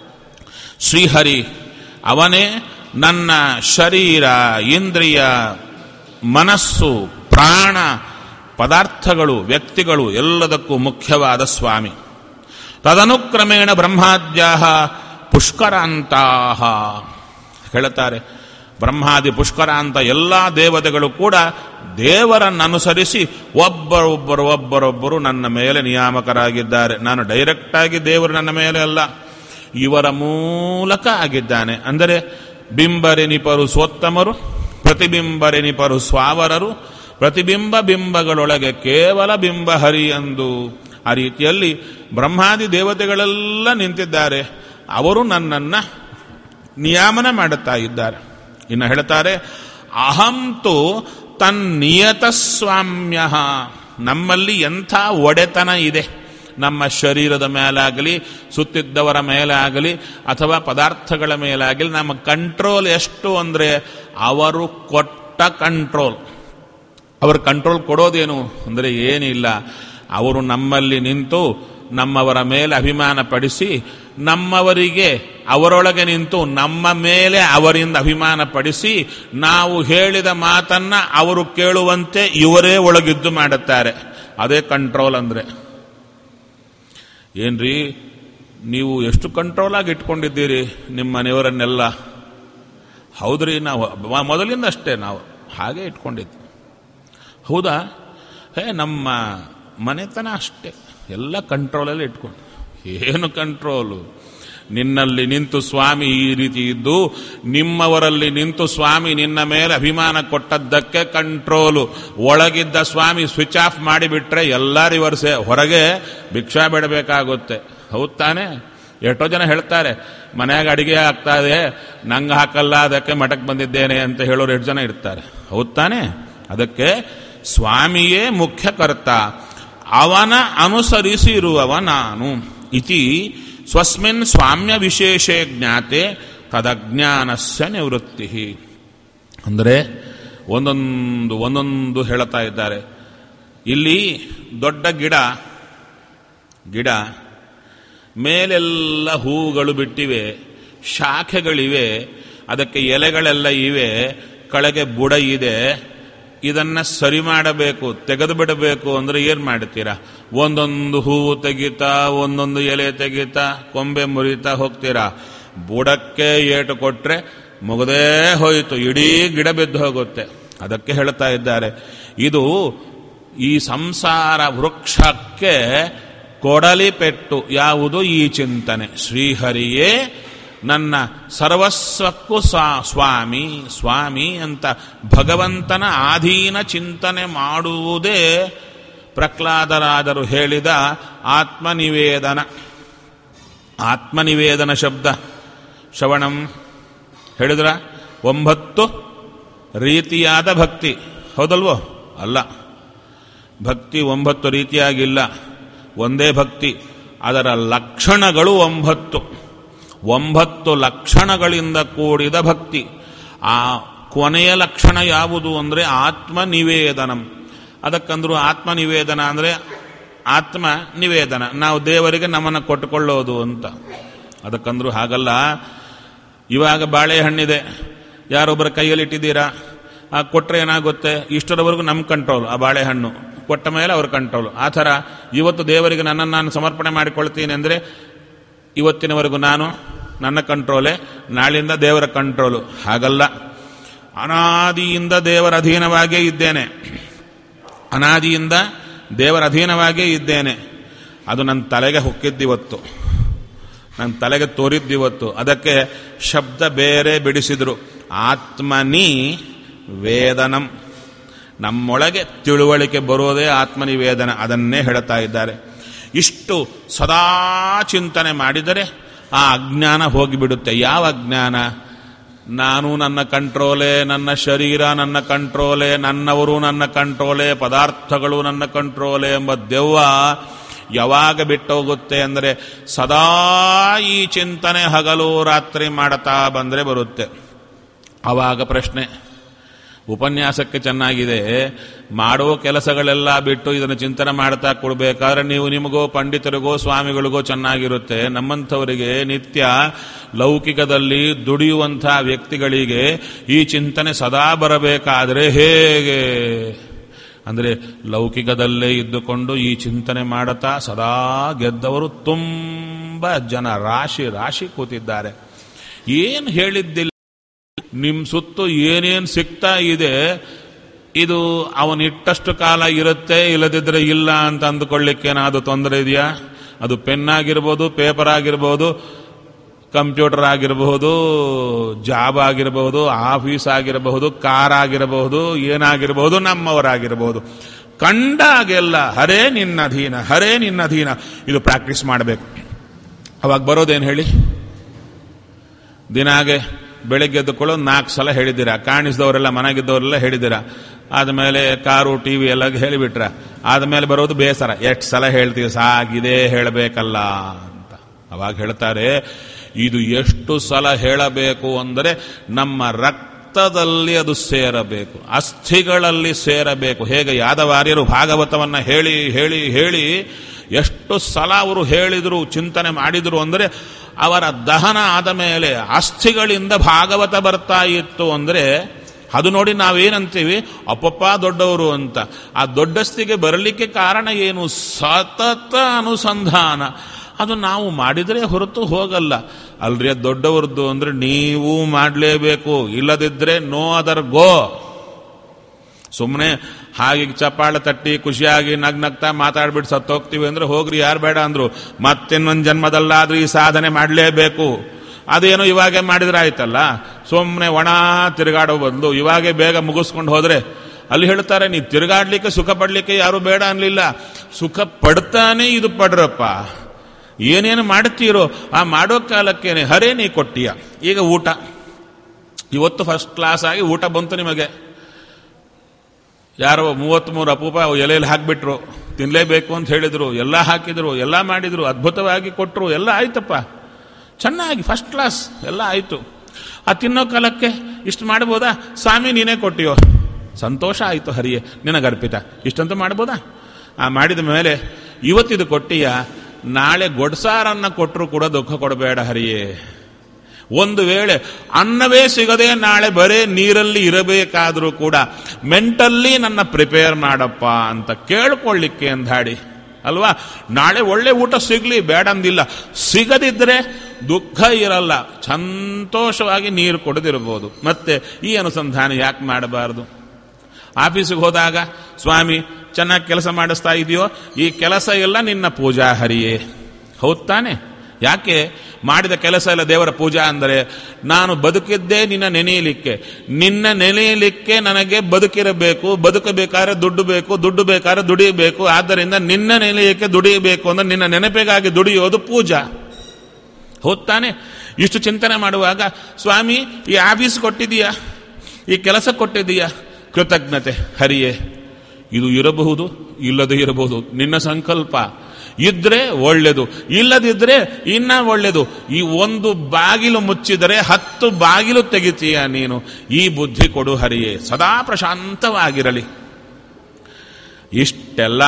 ಶ್ರೀಹರಿ ಅವನೇ ನನ್ನ ಶರೀರ ಇಂದ್ರಿಯ ಮನಸ್ಸು ಪ್ರಾಣ ಪದಾರ್ಥಗಳು ವ್ಯಕ್ತಿಗಳು ಎಲ್ಲದಕ್ಕೂ ಮುಖ್ಯವಾದ ಸ್ವಾಮಿ ತದನುಕ್ರಮೇಣ ಬ್ರಹ್ಮಾದ್ಯಾ ಪುಷ್ಕರಾಂತಾ ಹೇಳುತ್ತಾರೆ ಬ್ರಹ್ಮಾದಿ ಪುಷ್ಕರ ಅಂತ ಎಲ್ಲ ದೇವತೆಗಳು ಕೂಡ ದೇವರನ್ನು ಅನುಸರಿಸಿ ಒಬ್ಬರೊಬ್ಬರು ಒಬ್ಬರೊಬ್ಬರು ನನ್ನ ಮೇಲೆ ನಿಯಾಮಕರಾಗಿದ್ದಾರೆ ನಾನು ಡೈರೆಕ್ಟ್ ಆಗಿ ದೇವರು ನನ್ನ ಮೇಲೆ ಅಲ್ಲ ಇವರ ಮೂಲಕ ಆಗಿದ್ದಾನೆ ಅಂದರೆ ಬಿಂಬರೆನಿಪರು ಸ್ವೋತ್ತಮರು ಪ್ರತಿಬಿಂಬರೆನಿಪರು ಸ್ವಾವರರು ಪ್ರತಿಬಿಂಬ ಬಿಂಬಗಳೊಳಗೆ ಕೇವಲ ಬಿಂಬ ಹರಿ ಎಂದು ಆ ರೀತಿಯಲ್ಲಿ ಬ್ರಹ್ಮಾದಿ ದೇವತೆಗಳೆಲ್ಲ ನಿಂತಿದ್ದಾರೆ ಅವರು ನನ್ನನ್ನ ನಿಯಾಮನ ಮಾಡುತ್ತಾ ಇದ್ದಾರೆ ಇನ್ನು ಹೇಳ್ತಾರೆ ಅಹಂತು ತನ್ನಿಯತ ಸ್ವಾಮ್ಯ ನಮ್ಮಲ್ಲಿ ಎಂಥ ಒಡೆತನ ಇದೆ ನಮ್ಮ ಶರೀರದ ಮೇಲಾಗಲಿ ಸುತ್ತಿದ್ದವರ ಮೇಲೆ ಆಗಲಿ ಅಥವಾ ಪದಾರ್ಥಗಳ ಮೇಲಾಗಲಿ ನಮ್ಮ ಕಂಟ್ರೋಲ್ ಎಷ್ಟು ಅಂದರೆ ಅವರು ಕೊಟ್ಟ ಕಂಟ್ರೋಲ್ ಅವರು ಕಂಟ್ರೋಲ್ ಕೊಡೋದೇನು ಅಂದರೆ ಏನಿಲ್ಲ ಅವರು ನಮ್ಮಲ್ಲಿ ನಿಂತು ನಮ್ಮವರ ಮೇಲೆ ಅಭಿಮಾನ ಪಡಿಸಿ ನಮ್ಮವರಿಗೆ ಅವರೊಳಗೆ ನಿಂತು ನಮ್ಮ ಮೇಲೆ ಅವರಿಂದ ಅಭಿಮಾನ ಪಡಿಸಿ ನಾವು ಹೇಳಿದ ಮಾತನ್ನ ಅವರು ಕೇಳುವಂತೆ ಇವರೇ ಒಳಗಿದ್ದು ಮಾಡುತ್ತಾರೆ ಅದೇ ಕಂಟ್ರೋಲ್ ಅಂದ್ರೆ ಏನ್ರಿ ನೀವು ಎಷ್ಟು ಕಂಟ್ರೋಲ್ ಆಗಿ ಇಟ್ಕೊಂಡಿದ್ದೀರಿ ನಿಮ್ಮ ಮನೆಯವರನ್ನೆಲ್ಲ ಹೌದ್ರಿ ನಾವು ಮ- ಮೊದಲಿಂದ ಅಷ್ಟೇ ನಾವು ಹಾಗೆ ಇಟ್ಕೊಂಡಿದ್ವಿ ಹೌದಾ ಹೇ ನಮ್ಮ ಮನೆತನ ಅಷ್ಟೇ ಎಲ್ಲ ಕಂಟ್ರೋಲಲ್ಲಿ ಇಟ್ಕೊಂಡು ಏನು ಕಂಟ್ರೋಲು ನಿನ್ನಲ್ಲಿ ನಿಂತು ಸ್ವಾಮಿ ಈ ರೀತಿ ಇದ್ದು ನಿಮ್ಮವರಲ್ಲಿ ನಿಂತು ಸ್ವಾಮಿ ನಿನ್ನ ಮೇಲೆ ಅಭಿಮಾನ ಕೊಟ್ಟದ್ದಕ್ಕೆ ಕಂಟ್ರೋಲು ಒಳಗಿದ್ದ ಸ್ವಾಮಿ ಸ್ವಿಚ್ ಆಫ್ ಮಾಡಿಬಿಟ್ರೆ ಎಲ್ಲ ರಿವರ್ಸೆ ಹೊರಗೆ ಭಿಕ್ಷಾ ಬಿಡಬೇಕಾಗುತ್ತೆ ಹೌದ್ ತಾನೆ ಎಷ್ಟೋ ಜನ ಹೇಳ್ತಾರೆ ಮನ್ಯಾಗ ಅಡಿಗೆ ಆಗ್ತಾ ಇದೆ ನಂಗೆ ಹಾಕಲ್ಲ ಅದಕ್ಕೆ ಮಠಕ್ಕೆ ಬಂದಿದ್ದೇನೆ ಅಂತ ಹೇಳೋರು ಎಷ್ಟು ಜನ ಇರ್ತಾರೆ ಹೌದ್ ತಾನೆ ಅದಕ್ಕೆ ಸ್ವಾಮಿಯೇ ಮುಖ್ಯ ಕರ್ತ ಅವನ ಅನುಸರಿಸಿರುವವ ನಾನು ಇತಿ ಸ್ವಸ್ಮಿನ್ ಸ್ವಾಮ್ಯ ವಿಶೇಷೇ ಜ್ಞಾತೆ ತದಜ್ಞಾನಸ್ಯ ನಿವೃತ್ತಿ ಅಂದರೆ ಒಂದೊಂದು ಒಂದೊಂದು ಹೇಳ್ತಾ ಇದ್ದಾರೆ ಇಲ್ಲಿ ದೊಡ್ಡ ಗಿಡ ಗಿಡ ಮೇಲೆಲ್ಲ ಹೂಗಳು ಬಿಟ್ಟಿವೆ ಶಾಖೆಗಳಿವೆ ಅದಕ್ಕೆ ಎಲೆಗಳೆಲ್ಲ ಇವೆ ಕೆಳಗೆ ಬುಡ ಇದೆ ಇದನ್ನ ಸರಿ ಮಾಡಬೇಕು ತೆಗೆದು ಬಿಡಬೇಕು ಅಂದ್ರೆ ಏನ್ ಮಾಡ್ತೀರಾ ಒಂದೊಂದು ಹೂವು ತೆಗಿತಾ ಒಂದೊಂದು ಎಲೆ ತೆಗಿತಾ ಕೊಂಬೆ ಮುರಿತಾ ಹೋಗ್ತೀರಾ ಬುಡಕ್ಕೆ ಏಟು ಕೊಟ್ರೆ ಮುಗದೇ ಹೋಯಿತು ಇಡೀ ಗಿಡ ಬಿದ್ದು ಹೋಗುತ್ತೆ ಅದಕ್ಕೆ ಹೇಳ್ತಾ ಇದ್ದಾರೆ ಇದು ಈ ಸಂಸಾರ ವೃಕ್ಷಕ್ಕೆ ಕೊಡಲಿ ಪೆಟ್ಟು ಯಾವುದು ಈ ಚಿಂತನೆ ಶ್ರೀಹರಿಯೇ ನನ್ನ ಸರ್ವಸ್ವಕ್ಕೂ ಸ್ವಾ- ಸ್ವಾಮಿ ಸ್ವಾಮಿ ಅಂತ ಭಗವಂತನ ಆಧೀನ ಚಿಂತನೆ ಮಾಡುವುದೇ ಪ್ರಹ್ಲಾದರಾದರು ಹೇಳಿದ ಆತ್ಮನಿವೇದನ ಆತ್ಮನಿವೇದನ ಶಬ್ದ ಶ್ರವಣಂ ಹೇಳಿದ್ರ ಒಂಬತ್ತು ರೀತಿಯಾದ ಭಕ್ತಿ ಹೌದಲ್ವೋ ಅಲ್ಲ ಭಕ್ತಿ ಒಂಬತ್ತು ರೀತಿಯಾಗಿಲ್ಲ ಒಂದೇ ಭಕ್ತಿ ಅದರ ಲಕ್ಷಣಗಳು ಒಂಬತ್ತು ಒಂಬತ್ತು ಲಕ್ಷಣಗಳಿಂದ ಕೂಡಿದ ಭಕ್ತಿ ಆ ಕೊನೆಯ ಲಕ್ಷಣ ಯಾವುದು ಅಂದರೆ ಆತ್ಮನಿವೇದನಂ ಅದಕ್ಕಂದ್ರು ಆತ್ಮನಿವೇದನ ಅಂದರೆ ಆತ್ಮ ನಿವೇದನ ನಾವು ದೇವರಿಗೆ ನಮ್ಮನ್ನು ಕೊಟ್ಟುಕೊಳ್ಳೋದು ಅಂತ ಅದಕ್ಕಂದ್ರು ಹಾಗಲ್ಲ ಇವಾಗ ಬಾಳೆಹಣ್ಣಿದೆ ಯಾರೊಬ್ಬರ ಕೈಯಲ್ಲಿ ಇಟ್ಟಿದ್ದೀರಾ ಆ ಕೊಟ್ಟರೆ ಏನಾಗುತ್ತೆ ಇಷ್ಟರವರೆಗೂ ನಮ್ಮ ಕಂಟ್ರೋಲ್ ಆ ಬಾಳೆಹಣ್ಣು ಕೊಟ್ಟ ಮೇಲೆ ಅವ್ರ ಕಂಟ್ರೋಲ್ ಆ ಥರ ಇವತ್ತು ದೇವರಿಗೆ ನನ್ನನ್ನು ನಾನು ಸಮರ್ಪಣೆ ಮಾಡಿಕೊಳ್ತೀನಿ ಅಂದರೆ ಇವತ್ತಿನವರೆಗೂ ನಾನು ನನ್ನ ಕಂಟ್ರೋಲೇ ನಾಳಿಂದ ದೇವರ ಕಂಟ್ರೋಲು ಹಾಗಲ್ಲ ಅನಾದಿಯಿಂದ ದೇವರ ಅಧೀನವಾಗಿಯೇ ಇದ್ದೇನೆ ಅನಾದಿಯಿಂದ ದೇವರ ಅಧೀನವಾಗಿಯೇ ಇದ್ದೇನೆ ಅದು ನನ್ನ ತಲೆಗೆ ಹೊಕ್ಕಿದ್ದಿವತ್ತು ನನ್ನ ತಲೆಗೆ ತೋರಿದ್ದಿವತ್ತು ಅದಕ್ಕೆ ಶಬ್ದ ಬೇರೆ ಬಿಡಿಸಿದ್ರು ಆತ್ಮನಿ ವೇದನಂ ನಮ್ಮೊಳಗೆ ತಿಳುವಳಿಕೆ ಬರೋದೇ ಆತ್ಮನಿವೇದನ ಅದನ್ನೇ ಹೇಳ್ತಾ ಇದ್ದಾರೆ ಇಷ್ಟು ಸದಾ ಚಿಂತನೆ ಮಾಡಿದರೆ ಆ ಅಜ್ಞಾನ ಹೋಗಿಬಿಡುತ್ತೆ ಯಾವ ಅಜ್ಞಾನ ನಾನು ನನ್ನ ಕಂಟ್ರೋಲೆ ನನ್ನ ಶರೀರ ನನ್ನ ಕಂಟ್ರೋಲೆ ನನ್ನವರು ನನ್ನ ಕಂಟ್ರೋಲೆ ಪದಾರ್ಥಗಳು ನನ್ನ ಕಂಟ್ರೋಲೆ ಎಂಬ ದೆವ್ವ ಯಾವಾಗ ಬಿಟ್ಟೋಗುತ್ತೆ ಅಂದರೆ ಸದಾ ಈ ಚಿಂತನೆ ಹಗಲು ರಾತ್ರಿ ಮಾಡುತ್ತಾ ಬಂದರೆ ಬರುತ್ತೆ ಆವಾಗ ಪ್ರಶ್ನೆ ಉಪನ್ಯಾಸಕ್ಕೆ ಚೆನ್ನಾಗಿದೆ ಮಾಡೋ ಕೆಲಸಗಳೆಲ್ಲ ಬಿಟ್ಟು ಇದನ್ನು ಚಿಂತನೆ ಮಾಡ್ತಾ ಕೊಡ್ಬೇಕಾದ್ರೆ ನೀವು ನಿಮಗೋ ಪಂಡಿತರಿಗೋ ಸ್ವಾಮಿಗಳಿಗೋ ಚೆನ್ನಾಗಿರುತ್ತೆ ನಮ್ಮಂಥವರಿಗೆ ನಿತ್ಯ ಲೌಕಿಕದಲ್ಲಿ ದುಡಿಯುವಂಥ ವ್ಯಕ್ತಿಗಳಿಗೆ ಈ ಚಿಂತನೆ ಸದಾ ಬರಬೇಕಾದರೆ ಹೇಗೆ ಅಂದರೆ ಲೌಕಿಕದಲ್ಲೇ ಇದ್ದುಕೊಂಡು ಈ ಚಿಂತನೆ ಮಾಡುತ್ತಾ ಸದಾ ಗೆದ್ದವರು ತುಂಬ ಜನ ರಾಶಿ ರಾಶಿ ಕೂತಿದ್ದಾರೆ ಏನು ಹೇಳಿದ್ದಿಲ್ಲ ನಿಮ್ಮ ಸುತ್ತು ಏನೇನು ಸಿಗ್ತಾ ಇದೆ ಇದು ಅವನಿಟ್ಟಷ್ಟು ಕಾಲ ಇರುತ್ತೆ ಇಲ್ಲದಿದ್ದರೆ ಇಲ್ಲ ಅಂತ ಅಂದುಕೊಳ್ಳಿಕ್ಕೆ ಏನಾದರೂ ತೊಂದರೆ ಇದೆಯಾ ಅದು ಪೆನ್ ಆಗಿರ್ಬೋದು ಪೇಪರ್ ಆಗಿರ್ಬೋದು ಕಂಪ್ಯೂಟರ್ ಆಗಿರಬಹುದು ಜಾಬ್ ಆಗಿರಬಹುದು ಆಫೀಸ್ ಆಗಿರಬಹುದು ಕಾರ್ ಆಗಿರಬಹುದು ಏನಾಗಿರಬಹುದು ನಮ್ಮವರಾಗಿರಬಹುದು ಕಂಡಾಗೆಲ್ಲ ಹರೇ ನಿನ್ನ ಅಧೀನ ಹರೇ ನಿನ್ನ ಅಧೀನ ಇದು ಪ್ರಾಕ್ಟೀಸ್ ಮಾಡಬೇಕು ಅವಾಗ ಬರೋದೇನು ಹೇಳಿ ದಿನಾಗೆ ಬೆಳಗ್ಗೆ ಎದ್ದುಕೊಳ್ಳೋದು ನಾಲ್ಕು ಸಲ ಹೇಳಿದ್ದೀರಾ ಕಾಣಿಸಿದವರೆಲ್ಲ ಮನೆಗಿದ್ದವರೆಲ್ಲ ಹೇಳಿದ್ದೀರಾ ಆದಮೇಲೆ ಕಾರು ಟಿ ವಿ ಎಲ್ಲ ಹೇಳಿಬಿಟ್ರ ಆದಮೇಲೆ ಬರೋದು ಬೇಸರ ಎಷ್ಟು ಸಲ ಹೇಳ್ತೀವಿ ಸಾಗಿದೆ ಹೇಳಬೇಕಲ್ಲ ಅಂತ ಅವಾಗ ಹೇಳ್ತಾರೆ ಇದು ಎಷ್ಟು ಸಲ ಹೇಳಬೇಕು ಅಂದರೆ ನಮ್ಮ ರಕ್ತದಲ್ಲಿ ಅದು ಸೇರಬೇಕು ಅಸ್ಥಿಗಳಲ್ಲಿ ಸೇರಬೇಕು ಹೇಗೆ ಯಾದವಾರ್ಯರು ಭಾಗವತವನ್ನು ಹೇಳಿ ಹೇಳಿ ಹೇಳಿ ಎಷ್ಟು ಸಲ ಅವರು ಹೇಳಿದರು ಚಿಂತನೆ ಮಾಡಿದರು ಅಂದರೆ ಅವರ ದಹನ ಆದ ಮೇಲೆ ಅಸ್ಥಿಗಳಿಂದ ಭಾಗವತ ಬರ್ತಾ ಇತ್ತು ಅಂದರೆ ಅದು ನೋಡಿ ನಾವೇನಂತೀವಿ ಅಪ್ಪಪ್ಪ ದೊಡ್ಡವರು ಅಂತ ಆ ದೊಡ್ಡಸ್ತಿಗೆ ಬರಲಿಕ್ಕೆ ಕಾರಣ ಏನು ಸತತ ಅನುಸಂಧಾನ ಅದು ನಾವು ಮಾಡಿದರೆ ಹೊರತು ಹೋಗಲ್ಲ ಅಲ್ರಿ ಅದು ದೊಡ್ಡವರದ್ದು ಅಂದ್ರೆ ನೀವು ಮಾಡಲೇಬೇಕು ಇಲ್ಲದಿದ್ದರೆ ನೋ ಅದರ್ ಗೋ ಸುಮ್ಮನೆ ಹಾಗೆ ಚಪ್ಪಾಳ ತಟ್ಟಿ ಖುಷಿಯಾಗಿ ನಗ್ ನಗ್ತಾ ಮಾತಾಡ್ಬಿಟ್ಟು ಸತ್ತೋಗ್ತೀವಿ ಅಂದ್ರೆ ಹೋಗ್ರಿ ಯಾರು ಬೇಡ ಅಂದ್ರು ಮತ್ತಿನ್ನೊಂದು ಜನ್ಮದಲ್ಲಾದ್ರೂ ಈ ಸಾಧನೆ ಮಾಡಲೇಬೇಕು ಅದೇನೋ ಇವಾಗೆ ಮಾಡಿದ್ರೆ ಆಯ್ತಲ್ಲ ಸುಮ್ಮನೆ ಒಣ ತಿರುಗಾಡೋ ಬದಲು ಇವಾಗೆ ಬೇಗ ಮುಗಿಸ್ಕೊಂಡು ಹೋದ್ರೆ ಅಲ್ಲಿ ಹೇಳ್ತಾರೆ ನೀವು ತಿರುಗಾಡ್ಲಿಕ್ಕೆ ಸುಖ ಪಡ್ಲಿಕ್ಕೆ ಯಾರು ಬೇಡ ಅನ್ಲಿಲ್ಲ ಸುಖ ಪಡ್ತಾನೆ ಇದು ಪಡ್ರಪ್ಪ ಏನೇನು ಮಾಡ್ತೀರೋ ಆ ಮಾಡೋ ಕಾಲಕ್ಕೇನೆ ಹರೇ ನೀ ಕೊಟ್ಟಿಯ ಈಗ ಊಟ ಇವತ್ತು ಫಸ್ಟ್ ಕ್ಲಾಸ್ ಆಗಿ ಊಟ ಬಂತು ನಿಮಗೆ ಯಾರೋ ಮೂವತ್ತ್ಮೂರು ಅಪೂಪ ಎಲೆಯಲ್ಲಿ ಹಾಕಿಬಿಟ್ರು ತಿನ್ನಲೇಬೇಕು ಅಂತ ಹೇಳಿದ್ರು ಎಲ್ಲ ಹಾಕಿದ್ರು ಎಲ್ಲ ಮಾಡಿದ್ರು ಅದ್ಭುತವಾಗಿ ಕೊಟ್ಟರು ಎಲ್ಲ ಆಯ್ತಪ್ಪ ಚೆನ್ನಾಗಿ ಫಸ್ಟ್ ಕ್ಲಾಸ್ ಎಲ್ಲ ಆಯಿತು ಆ ತಿನ್ನೋ ಕಾಲಕ್ಕೆ ಇಷ್ಟು ಮಾಡ್ಬೋದಾ ಸ್ವಾಮಿ ನೀನೇ ಕೊಟ್ಟಿಯೋ ಸಂತೋಷ ಆಯಿತು ಹರಿಯೇ ನಿನಗರ್ಪಿತ ಇಷ್ಟಂತೂ ಮಾಡ್ಬೋದಾ ಆ ಮಾಡಿದ ಮೇಲೆ ಇವತ್ತಿದು ಕೊಟ್ಟಿಯ ನಾಳೆ ಗೊಡ್ಸಾರನ್ನ ಕೊಟ್ಟರು ಕೂಡ ದುಃಖ ಕೊಡಬೇಡ ಹರಿಯೇ ಒಂದು ವೇಳೆ ಅನ್ನವೇ ಸಿಗದೆ ನಾಳೆ ಬರೇ ನೀರಲ್ಲಿ ಇರಬೇಕಾದರೂ ಕೂಡ ಮೆಂಟಲ್ಲಿ ನನ್ನ ಪ್ರಿಪೇರ್ ಮಾಡಪ್ಪ ಅಂತ ಕೇಳ್ಕೊಳ್ಳಿಕ್ಕೆ ಅಂದಾಡಿ ಅಲ್ವಾ ನಾಳೆ ಒಳ್ಳೆ ಊಟ ಸಿಗ್ಲಿ ಬೇಡಂದಿಲ್ಲ ಸಿಗದಿದ್ರೆ ದುಃಖ ಇರಲ್ಲ ಸಂತೋಷವಾಗಿ ನೀರು ಕೊಡದಿರ್ಬೋದು ಮತ್ತೆ ಈ ಅನುಸಂಧಾನ ಯಾಕೆ ಮಾಡಬಾರದು ಆಫೀಸಿಗೆ ಹೋದಾಗ ಸ್ವಾಮಿ ಚೆನ್ನಾಗಿ ಕೆಲಸ ಮಾಡಿಸ್ತಾ ಇದೆಯೋ ಈ ಕೆಲಸ ಎಲ್ಲ ನಿನ್ನ ಪೂಜಾ ಹರಿಯೇ ಹೌದ್ ತಾನೆ ಯಾಕೆ ಮಾಡಿದ ಕೆಲಸ ಎಲ್ಲ ದೇವರ ಪೂಜಾ ಅಂದರೆ ನಾನು ಬದುಕಿದ್ದೇ ನಿನ್ನ ನೆನೆಯಲಿಕ್ಕೆ ನಿನ್ನ ನೆನೆಯಲಿಕ್ಕೆ ನನಗೆ ಬದುಕಿರಬೇಕು ಬದುಕಬೇಕಾದ್ರೆ ದುಡ್ಡು ಬೇಕು ದುಡ್ಡು ಬೇಕಾದ್ರೆ ದುಡಿಯಬೇಕು ಆದ್ದರಿಂದ ನಿನ್ನ ನೆನೆಯಕ್ಕೆ ದುಡಿಯಬೇಕು ಅಂದ್ರೆ ನಿನ್ನ ನೆನಪಿಗಾಗಿ ದುಡಿಯೋದು ಪೂಜಾ ಹೌದ್ ತಾನೆ ಇಷ್ಟು ಚಿಂತನೆ ಮಾಡುವಾಗ ಸ್ವಾಮಿ ಈ ಆಫೀಸ್ ಕೊಟ್ಟಿದೀಯಾ ಈ ಕೆಲಸ ಕೊಟ್ಟಿದೀಯಾ ಕೃತಜ್ಞತೆ ಹರಿಯೇ ಇದು ಇರಬಹುದು ಇಲ್ಲದೆ ಇರಬಹುದು ನಿನ್ನ ಸಂಕಲ್ಪ ಇದ್ರೆ ಒಳ್ಳೆದು ಇಲ್ಲದಿದ್ರೆ ಇನ್ನ ಒಳ್ಳೆದು ಈ ಒಂದು ಬಾಗಿಲು ಮುಚ್ಚಿದರೆ ಹತ್ತು ಬಾಗಿಲು ತೆಗಿತೀಯ ನೀನು ಈ ಬುದ್ಧಿ ಕೊಡು ಹರಿಯೇ ಸದಾ ಪ್ರಶಾಂತವಾಗಿರಲಿ ಇಷ್ಟೆಲ್ಲ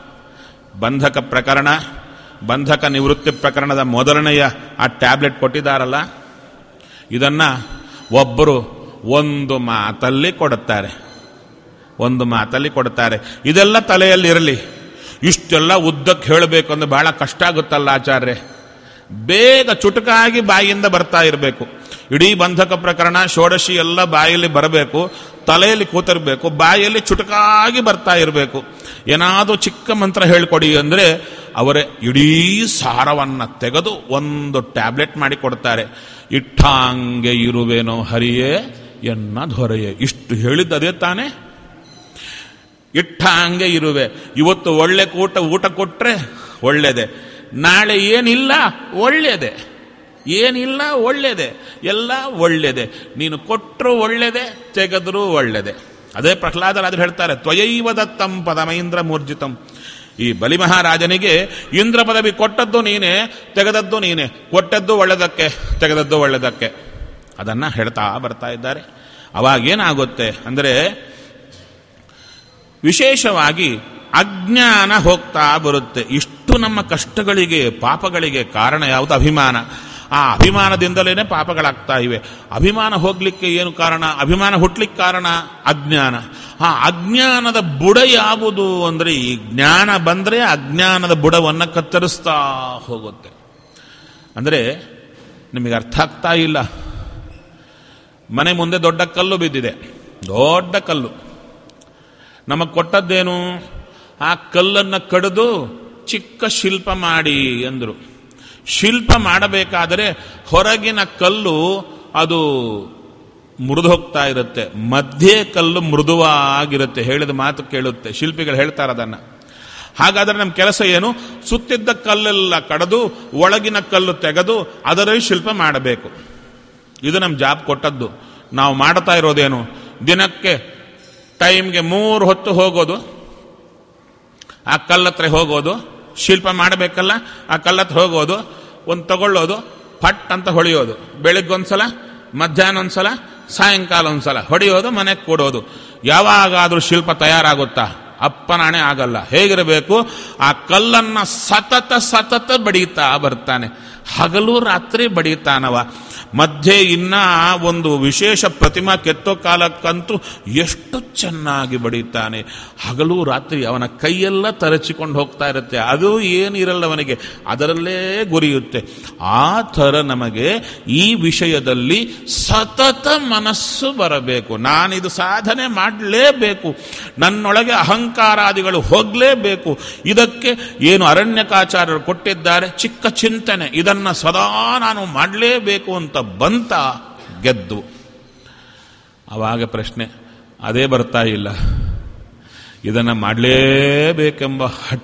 ಬಂಧಕ ಪ್ರಕರಣ ಬಂಧಕ ನಿವೃತ್ತಿ ಪ್ರಕರಣದ ಮೊದಲನೆಯ ಆ ಟ್ಯಾಬ್ಲೆಟ್ ಕೊಟ್ಟಿದ್ದಾರಲ್ಲ ಇದನ್ನ ಒಬ್ಬರು ಒಂದು ಮಾತಲ್ಲಿ ಕೊಡುತ್ತಾರೆ ಒಂದು ಮಾತಲ್ಲಿ ಕೊಡುತ್ತಾರೆ ಇದೆಲ್ಲ ತಲೆಯಲ್ಲಿರಲಿ ಇಷ್ಟೆಲ್ಲ ಉದ್ದಕ್ಕೆ ಹೇಳಬೇಕು ಅಂದ್ರೆ ಬಹಳ ಕಷ್ಟ ಆಗುತ್ತಲ್ಲ ಆಚಾರ್ಯ ಬೇಗ ಚುಟುಕಾಗಿ ಬಾಯಿಯಿಂದ ಬರ್ತಾ ಇರಬೇಕು ಇಡೀ ಬಂಧಕ ಪ್ರಕರಣ ಷೋಡಶಿ ಎಲ್ಲ ಬಾಯಲ್ಲಿ ಬರಬೇಕು ತಲೆಯಲ್ಲಿ ಕೂತಿರ್ಬೇಕು ಬಾಯಲ್ಲಿ ಚುಟುಕಾಗಿ ಬರ್ತಾ ಇರಬೇಕು ಏನಾದರೂ ಚಿಕ್ಕ ಮಂತ್ರ ಹೇಳ್ಕೊಡಿ ಅಂದರೆ ಅವರೇ ಇಡೀ ಸಾರವನ್ನು ತೆಗೆದು ಒಂದು ಟ್ಯಾಬ್ಲೆಟ್ ಮಾಡಿ ಕೊಡ್ತಾರೆ ಇಟ್ಟಾಂಗೆ ಇರುವೇನೋ ಹರಿಯೇ ಎನ್ನ ದೊರೆಯೇ ಇಷ್ಟು ಹೇಳಿದ್ದದೇ ತಾನೇ ಇಟ್ಟಾಂಗೆ ಇರುವೆ ಇವತ್ತು ಒಳ್ಳೆ ಕೂಟ ಊಟ ಕೊಟ್ರೆ ಒಳ್ಳೇದೆ ನಾಳೆ ಏನಿಲ್ಲ ಒಳ್ಳೇದೆ ಏನಿಲ್ಲ ಒಳ್ಳೇದೆ ಎಲ್ಲ ಒಳ್ಳೇದೆ ನೀನು ಕೊಟ್ಟರು ಒಳ್ಳೇದೆ ತೆಗೆದರೂ ಒಳ್ಳೇದೆ ಅದೇ ಪ್ರಹ್ಲಾದರಾದ್ರು ಹೇಳ್ತಾರೆ ತ್ವಯೈವ ದತ್ತಂ ಪದಮೈಂದ್ರ ಮೂರ್ಜಿತಂ ಈ ಬಲಿ ಮಹಾರಾಜನಿಗೆ ಇಂದ್ರ ಪದವಿ ಕೊಟ್ಟದ್ದು ನೀನೇ ತೆಗೆದದ್ದು ನೀನೇ ಕೊಟ್ಟದ್ದು ಒಳ್ಳೆದಕ್ಕೆ ತೆಗೆದದ್ದು ಒಳ್ಳೆದಕ್ಕೆ ಅದನ್ನ ಹೇಳ್ತಾ ಬರ್ತಾ ಇದ್ದಾರೆ ಅವಾಗೇನಾಗುತ್ತೆ ಅಂದರೆ ವಿಶೇಷವಾಗಿ ಅಜ್ಞಾನ ಹೋಗ್ತಾ ಬರುತ್ತೆ ಇಷ್ಟು ನಮ್ಮ ಕಷ್ಟಗಳಿಗೆ ಪಾಪಗಳಿಗೆ ಕಾರಣ ಯಾವುದು ಅಭಿಮಾನ ಆ ಅಭಿಮಾನದಿಂದಲೇ ಪಾಪಗಳಾಗ್ತಾ ಇವೆ ಅಭಿಮಾನ ಹೋಗ್ಲಿಕ್ಕೆ ಏನು ಕಾರಣ ಅಭಿಮಾನ ಹುಟ್ಲಿಕ್ಕೆ ಕಾರಣ ಅಜ್ಞಾನ ಆ ಅಜ್ಞಾನದ ಬುಡ ಯಾವುದು ಅಂದರೆ ಈ ಜ್ಞಾನ ಬಂದರೆ ಅಜ್ಞಾನದ ಬುಡವನ್ನು ಕತ್ತರಿಸ್ತಾ ಹೋಗುತ್ತೆ ಅಂದರೆ ನಿಮಗೆ ಅರ್ಥ ಆಗ್ತಾ ಇಲ್ಲ ಮನೆ ಮುಂದೆ ದೊಡ್ಡ ಕಲ್ಲು ಬಿದ್ದಿದೆ ದೊಡ್ಡ ಕಲ್ಲು ನಮಗೆ ಕೊಟ್ಟದ್ದೇನು ಆ ಕಲ್ಲನ್ನು ಕಡಿದು ಚಿಕ್ಕ ಶಿಲ್ಪ ಮಾಡಿ ಎಂದರು ಶಿಲ್ಪ ಮಾಡಬೇಕಾದರೆ ಹೊರಗಿನ ಕಲ್ಲು ಅದು ಮುರಿದು ಹೋಗ್ತಾ ಇರುತ್ತೆ ಮಧ್ಯೆ ಕಲ್ಲು ಮೃದುವಾಗಿರುತ್ತೆ ಹೇಳಿದ ಮಾತು ಕೇಳುತ್ತೆ ಶಿಲ್ಪಿಗಳು ಹೇಳ್ತಾರೆ ಅದನ್ನ ಹಾಗಾದ್ರೆ ನಮ್ಮ ಕೆಲಸ ಏನು ಸುತ್ತಿದ್ದ ಕಲ್ಲೆಲ್ಲ ಕಡಿದು ಒಳಗಿನ ಕಲ್ಲು ತೆಗೆದು ಅದರಲ್ಲಿ ಶಿಲ್ಪ ಮಾಡಬೇಕು ಇದು ನಮ್ಮ ಜಾಬ್ ಕೊಟ್ಟದ್ದು ನಾವು ಮಾಡ್ತಾ ಇರೋದೇನು ದಿನಕ್ಕೆ ಟೈಮ್ಗೆ ಮೂರು ಹೊತ್ತು ಹೋಗೋದು ಆ ಕಲ್ಲತ್ರ ಹೋಗೋದು ಶಿಲ್ಪ ಮಾಡಬೇಕಲ್ಲ ಆ ಕಲ್ಲತ್ರ ಹೋಗೋದು ಒಂದು ತಗೊಳ್ಳೋದು ಫಟ್ ಅಂತ ಹೊಳೆಯೋದು ಬೆಳಿಗ್ಗೊಂದ್ಸಲ ಮಧ್ಯಾಹ್ನ ಒಂದ್ಸಲ ಸಾಯಂಕಾಲ ಒಂದ್ಸಲ ಹೊಡೆಯೋದು ಮನೆಗೆ ಕೊಡೋದು ಯಾವಾಗಾದ್ರೂ ಶಿಲ್ಪ ತಯಾರಾಗುತ್ತಾ ಅಪ್ಪನಾಣೆ ಆಗಲ್ಲ ಹೇಗಿರಬೇಕು ಆ ಕಲ್ಲನ್ನ ಸತತ ಸತತ ಬಡೀತಾ ಬರ್ತಾನೆ ಹಗಲು ರಾತ್ರಿ ಬಡೀತಾನವ ಮಧ್ಯೆ ಇನ್ನ ಒಂದು ವಿಶೇಷ ಪ್ರತಿಮಾ ಕೆತ್ತೋ ಕಾಲಕ್ಕಂತೂ ಎಷ್ಟು ಚೆನ್ನಾಗಿ ಬಡೀತಾನೆ ಹಗಲು ರಾತ್ರಿ ಅವನ ಕೈಯೆಲ್ಲ ತರಚಿಕೊಂಡು ಹೋಗ್ತಾ ಇರುತ್ತೆ ಅದು ಏನಿರಲ್ಲ ಅವನಿಗೆ ಅದರಲ್ಲೇ ಗುರಿಯುತ್ತೆ ಆ ಥರ ನಮಗೆ ಈ ವಿಷಯದಲ್ಲಿ ಸತತ ಮನಸ್ಸು ಬರಬೇಕು ನಾನಿದು ಸಾಧನೆ ಮಾಡಲೇಬೇಕು ನನ್ನೊಳಗೆ ಅಹಂಕಾರಾದಿಗಳು ಹೋಗಲೇಬೇಕು ಇದಕ್ಕೆ ಏನು ಅರಣ್ಯಕಾಚಾರ್ಯರು ಕೊಟ್ಟಿದ್ದಾರೆ ಚಿಕ್ಕ ಚಿಂತನೆ ಇದನ್ನ ಸದಾ ನಾನು ಮಾಡಲೇಬೇಕು ಅಂತ ಬಂತ ಗೆದ್ದು ಅವಾಗ ಪ್ರಶ್ನೆ ಅದೇ ಬರ್ತಾ ಇಲ್ಲ ಇದನ್ನು ಮಾಡಲೇಬೇಕೆಂಬ ಹಠ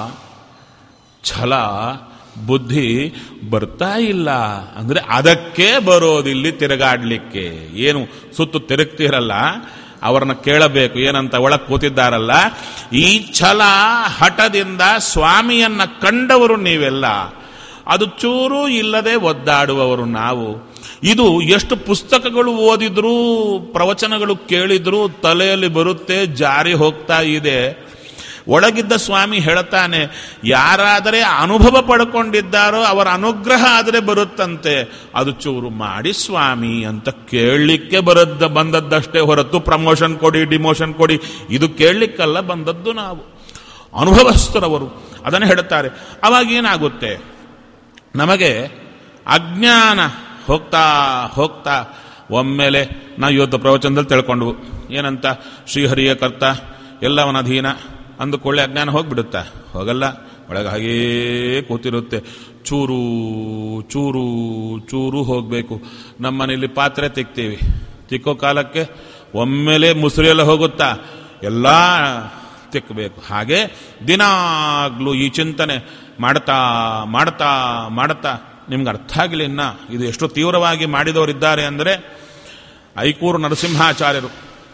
ಛಲ ಬುದ್ಧಿ ಬರ್ತಾ ಇಲ್ಲ ಅಂದ್ರೆ ಅದಕ್ಕೆ ಬರೋದಿಲ್ಲಿ ತಿರುಗಾಡ್ಲಿಕ್ಕೆ ಏನು ಸುತ್ತು ತಿರುಗ್ತಿರಲ್ಲ ಅವರನ್ನ ಕೇಳಬೇಕು ಏನಂತ ಒಳಗೆ ಕೂತಿದ್ದಾರಲ್ಲ ಈ ಛಲ ಹಠದಿಂದ ಸ್ವಾಮಿಯನ್ನ ಕಂಡವರು ನೀವೆಲ್ಲ ಅದು ಚೂರು ಇಲ್ಲದೆ ಒದ್ದಾಡುವವರು ನಾವು ಇದು ಎಷ್ಟು ಪುಸ್ತಕಗಳು ಓದಿದ್ರು ಪ್ರವಚನಗಳು ಕೇಳಿದ್ರು ತಲೆಯಲ್ಲಿ ಬರುತ್ತೆ ಜಾರಿ ಹೋಗ್ತಾ ಇದೆ ಒಳಗಿದ್ದ ಸ್ವಾಮಿ ಹೇಳ್ತಾನೆ ಯಾರಾದರೆ ಅನುಭವ ಪಡ್ಕೊಂಡಿದ್ದಾರೋ ಅವರ ಅನುಗ್ರಹ ಆದರೆ ಬರುತ್ತಂತೆ ಅದು ಚೂರು ಮಾಡಿ ಸ್ವಾಮಿ ಅಂತ ಕೇಳಲಿಕ್ಕೆ ಬರದ್ದ ಬಂದದ್ದಷ್ಟೇ ಹೊರತು ಪ್ರಮೋಷನ್ ಕೊಡಿ ಡಿಮೋಷನ್ ಕೊಡಿ ಇದು ಕೇಳಲಿಕ್ಕಲ್ಲ ಬಂದದ್ದು ನಾವು ಅನುಭವಸ್ಥರವರು ಅದನ್ನು ಹೇಳುತ್ತಾರೆ ಅವಾಗ ಏನಾಗುತ್ತೆ ನಮಗೆ ಅಜ್ಞಾನ ಹೋಗ್ತಾ ಹೋಗ್ತಾ ಒಮ್ಮೆಲೆ ನಾವು ಇವತ್ತು ಪ್ರವಚನದಲ್ಲಿ ತಿಳ್ಕೊಂಡ್ವು ಏನಂತ ಶ್ರೀಹರಿಯ ಕರ್ತ ಎಲ್ಲವನ ಅಧೀನ ಅಂದುಕೊಳ್ಳೆ ಅಜ್ಞಾನ ಹೋಗ್ಬಿಡುತ್ತಾ ಹೋಗಲ್ಲ ಒಳಗೆ ಹಾಗೇ ಕೂತಿರುತ್ತೆ ಚೂರು ಚೂರು ಚೂರು ಹೋಗಬೇಕು ನಮ್ಮನೇಲಿ ಪಾತ್ರೆ ತಿಕ್ತೀವಿ ತಿಕ್ಕೋ ಕಾಲಕ್ಕೆ ಒಮ್ಮೆಲೆ ಮುಸುರೆಲ್ಲ ಹೋಗುತ್ತಾ ಎಲ್ಲ ತಿಕ್ಕಬೇಕು ಹಾಗೆ ದಿನಾಗ್ಲೂ ಈ ಚಿಂತನೆ ಮಾಡ್ತಾ ಮಾಡ್ತಾ ಮಾಡ್ತಾ ನಿಮ್ಗೆ ಅರ್ಥ ಆಗಿಲ್ಲ ಇನ್ನ ಇದು ಎಷ್ಟು ತೀವ್ರವಾಗಿ ಮಾಡಿದವರಿದ್ದಾರೆ ಅಂದರೆ ಐಕೂರು ನರಸಿಂಹಾಚಾರ್ಯರು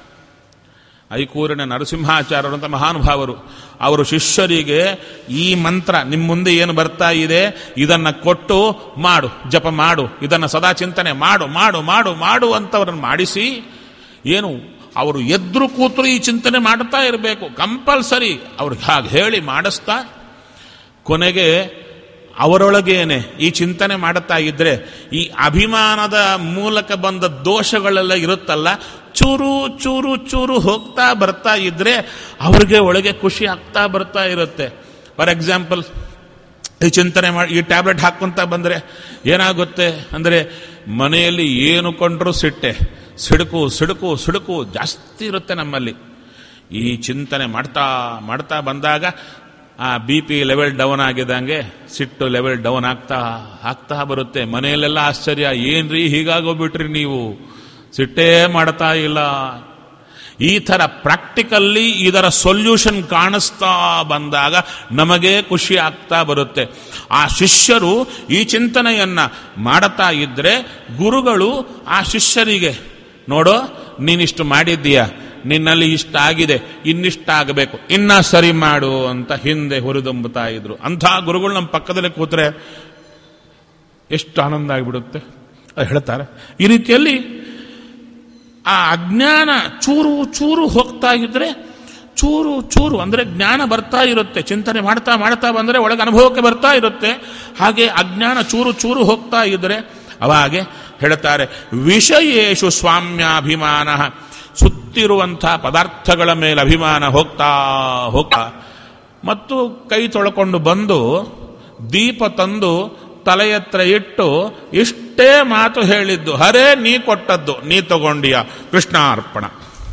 ಐಕೂರಿನ ನರಸಿಂಹಾಚಾರ್ಯರು ಅಂತ ಮಹಾನುಭಾವರು ಅವರು ಶಿಷ್ಯರಿಗೆ ಈ ಮಂತ್ರ ನಿಮ್ಮ ಮುಂದೆ ಏನು ಬರ್ತಾ ಇದೆ ಇದನ್ನ ಕೊಟ್ಟು ಮಾಡು ಜಪ ಮಾಡು ಇದನ್ನ ಸದಾ ಚಿಂತನೆ ಮಾಡು ಮಾಡು ಮಾಡು ಮಾಡು ಅಂತವ್ರನ್ನ ಮಾಡಿಸಿ ಏನು ಅವರು ಎದ್ರು ಕೂತರು ಈ ಚಿಂತನೆ ಮಾಡ್ತಾ ಇರಬೇಕು ಕಂಪಲ್ಸರಿ ಅವ್ರಿಗೆ ಹಾಗೆ ಹೇಳಿ ಮಾಡಿಸ್ತಾ ಕೊನೆಗೆ ಅವರೊಳಗೇನೆ ಈ ಚಿಂತನೆ ಮಾಡುತ್ತಾ ಇದ್ರೆ ಈ ಅಭಿಮಾನದ ಮೂಲಕ ಬಂದ ದೋಷಗಳೆಲ್ಲ ಇರುತ್ತಲ್ಲ ಚೂರು ಚೂರು ಚೂರು ಹೋಗ್ತಾ ಬರ್ತಾ ಇದ್ರೆ ಅವ್ರಿಗೆ ಒಳಗೆ ಖುಷಿ ಆಗ್ತಾ ಬರ್ತಾ ಇರುತ್ತೆ ಫಾರ್ ಎಕ್ಸಾಂಪಲ್ ಈ ಚಿಂತನೆ ಮಾಡಿ ಈ ಟ್ಯಾಬ್ಲೆಟ್ ಹಾಕ್ಕೊಂತ ಬಂದರೆ ಏನಾಗುತ್ತೆ ಅಂದರೆ ಮನೆಯಲ್ಲಿ ಏನು ಕೊಂಡ್ರೂ ಸಿಟ್ಟೆ ಸಿಡುಕು ಸಿಡುಕು ಸಿಡುಕು ಜಾಸ್ತಿ ಇರುತ್ತೆ ನಮ್ಮಲ್ಲಿ ಈ ಚಿಂತನೆ ಮಾಡ್ತಾ ಮಾಡ್ತಾ ಬಂದಾಗ ಆ ಬಿ ಪಿ ಲೆವೆಲ್ ಡೌನ್ ಆಗಿದಂಗೆ ಸಿಟ್ಟು ಲೆವೆಲ್ ಡೌನ್ ಆಗ್ತಾ ಆಗ್ತಾ ಬರುತ್ತೆ ಮನೆಯಲ್ಲೆಲ್ಲ ಆಶ್ಚರ್ಯ ಏನ್ರಿ ಹೀಗಾಗೋಗ್ಬಿಟ್ರಿ ನೀವು ಸಿಟ್ಟೇ ಮಾಡ್ತಾ ಇಲ್ಲ ಈ ಥರ ಪ್ರಾಕ್ಟಿಕಲ್ಲಿ ಇದರ ಸೊಲ್ಯೂಷನ್ ಕಾಣಿಸ್ತಾ ಬಂದಾಗ ನಮಗೆ ಖುಷಿ ಆಗ್ತಾ ಬರುತ್ತೆ ಆ ಶಿಷ್ಯರು ಈ ಚಿಂತನೆಯನ್ನ ಮಾಡುತ್ತಾ ಇದ್ರೆ ಗುರುಗಳು ಆ ಶಿಷ್ಯರಿಗೆ ನೋಡೋ ನೀನಿಷ್ಟು ಮಾಡಿದ್ದೀಯ ನಿನ್ನಲ್ಲಿ ಇಷ್ಟ ಆಗಿದೆ ಇನ್ನಿಷ್ಟ ಆಗಬೇಕು ಇನ್ನ ಸರಿ ಮಾಡು ಅಂತ ಹಿಂದೆ ಹುರಿದುಂಬುತ್ತಾ ಇದ್ರು ಅಂಥ ಗುರುಗಳು ನಮ್ಮ ಪಕ್ಕದಲ್ಲಿ ಕೂತ್ರೆ ಎಷ್ಟು ಆನಂದ ಆಗಿಬಿಡುತ್ತೆ ಅದು ಹೇಳ್ತಾರೆ ಈ ರೀತಿಯಲ್ಲಿ ಆ ಅಜ್ಞಾನ ಚೂರು ಚೂರು ಹೋಗ್ತಾ ಇದ್ರೆ ಚೂರು ಚೂರು ಅಂದ್ರೆ ಜ್ಞಾನ ಬರ್ತಾ ಇರುತ್ತೆ ಚಿಂತನೆ ಮಾಡ್ತಾ ಮಾಡ್ತಾ ಬಂದರೆ ಒಳಗೆ ಅನುಭವಕ್ಕೆ ಬರ್ತಾ ಇರುತ್ತೆ ಹಾಗೆ ಅಜ್ಞಾನ ಚೂರು ಚೂರು ಹೋಗ್ತಾ ಇದ್ರೆ ಅವಾಗೆ ಹೇಳ್ತಾರೆ ವಿಷಯೇಶು ಸ್ವಾಮ್ಯಾಭಿಮಾನ ಸುತ್ತಿರುವಂಥ ಪದಾರ್ಥಗಳ ಮೇಲೆ ಅಭಿಮಾನ ಹೋಗ್ತಾ ಹೋಗ್ತಾ ಮತ್ತು ಕೈ ತೊಳ್ಕೊಂಡು ಬಂದು ದೀಪ ತಂದು ತಲೆ ಹತ್ರ ಇಟ್ಟು ಇಷ್ಟೇ ಮಾತು ಹೇಳಿದ್ದು ಹರೇ ನೀ ಕೊಟ್ಟದ್ದು ನೀ ತಗೊಂಡಿಯ ಕೃಷ್ಣಾರ್ಪಣ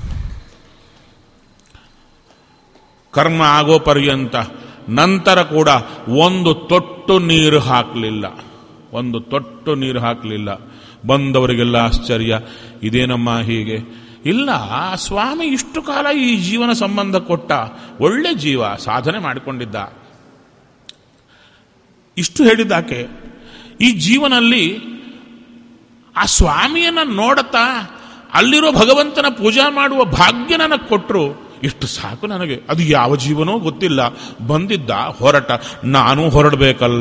ಕರ್ಮ ಆಗೋ ಪರ್ಯಂತ ನಂತರ ಕೂಡ ಒಂದು ತೊಟ್ಟು ನೀರು ಹಾಕಲಿಲ್ಲ ಒಂದು ತೊಟ್ಟು ನೀರು ಹಾಕಲಿಲ್ಲ ಬಂದವರಿಗೆಲ್ಲ ಆಶ್ಚರ್ಯ ಇದೇನಮ್ಮ ಹೀಗೆ ಇಲ್ಲ ಸ್ವಾಮಿ ಇಷ್ಟು ಕಾಲ ಈ ಜೀವನ ಸಂಬಂಧ ಕೊಟ್ಟ ಒಳ್ಳೆ ಜೀವ ಸಾಧನೆ ಮಾಡಿಕೊಂಡಿದ್ದ ಇಷ್ಟು ಹೇಳಿದ್ದಾಕೆ ಈ ಜೀವನಲ್ಲಿ ಆ ಸ್ವಾಮಿಯನ್ನ ನೋಡುತ್ತಾ ಅಲ್ಲಿರೋ ಭಗವಂತನ ಪೂಜಾ ಮಾಡುವ ಭಾಗ್ಯ ನನಗೆ ಕೊಟ್ಟರು ಇಷ್ಟು ಸಾಕು ನನಗೆ ಅದು ಯಾವ ಜೀವನೋ ಗೊತ್ತಿಲ್ಲ ಬಂದಿದ್ದ ಹೊರಟ ನಾನು ಹೊರಡಬೇಕಲ್ಲ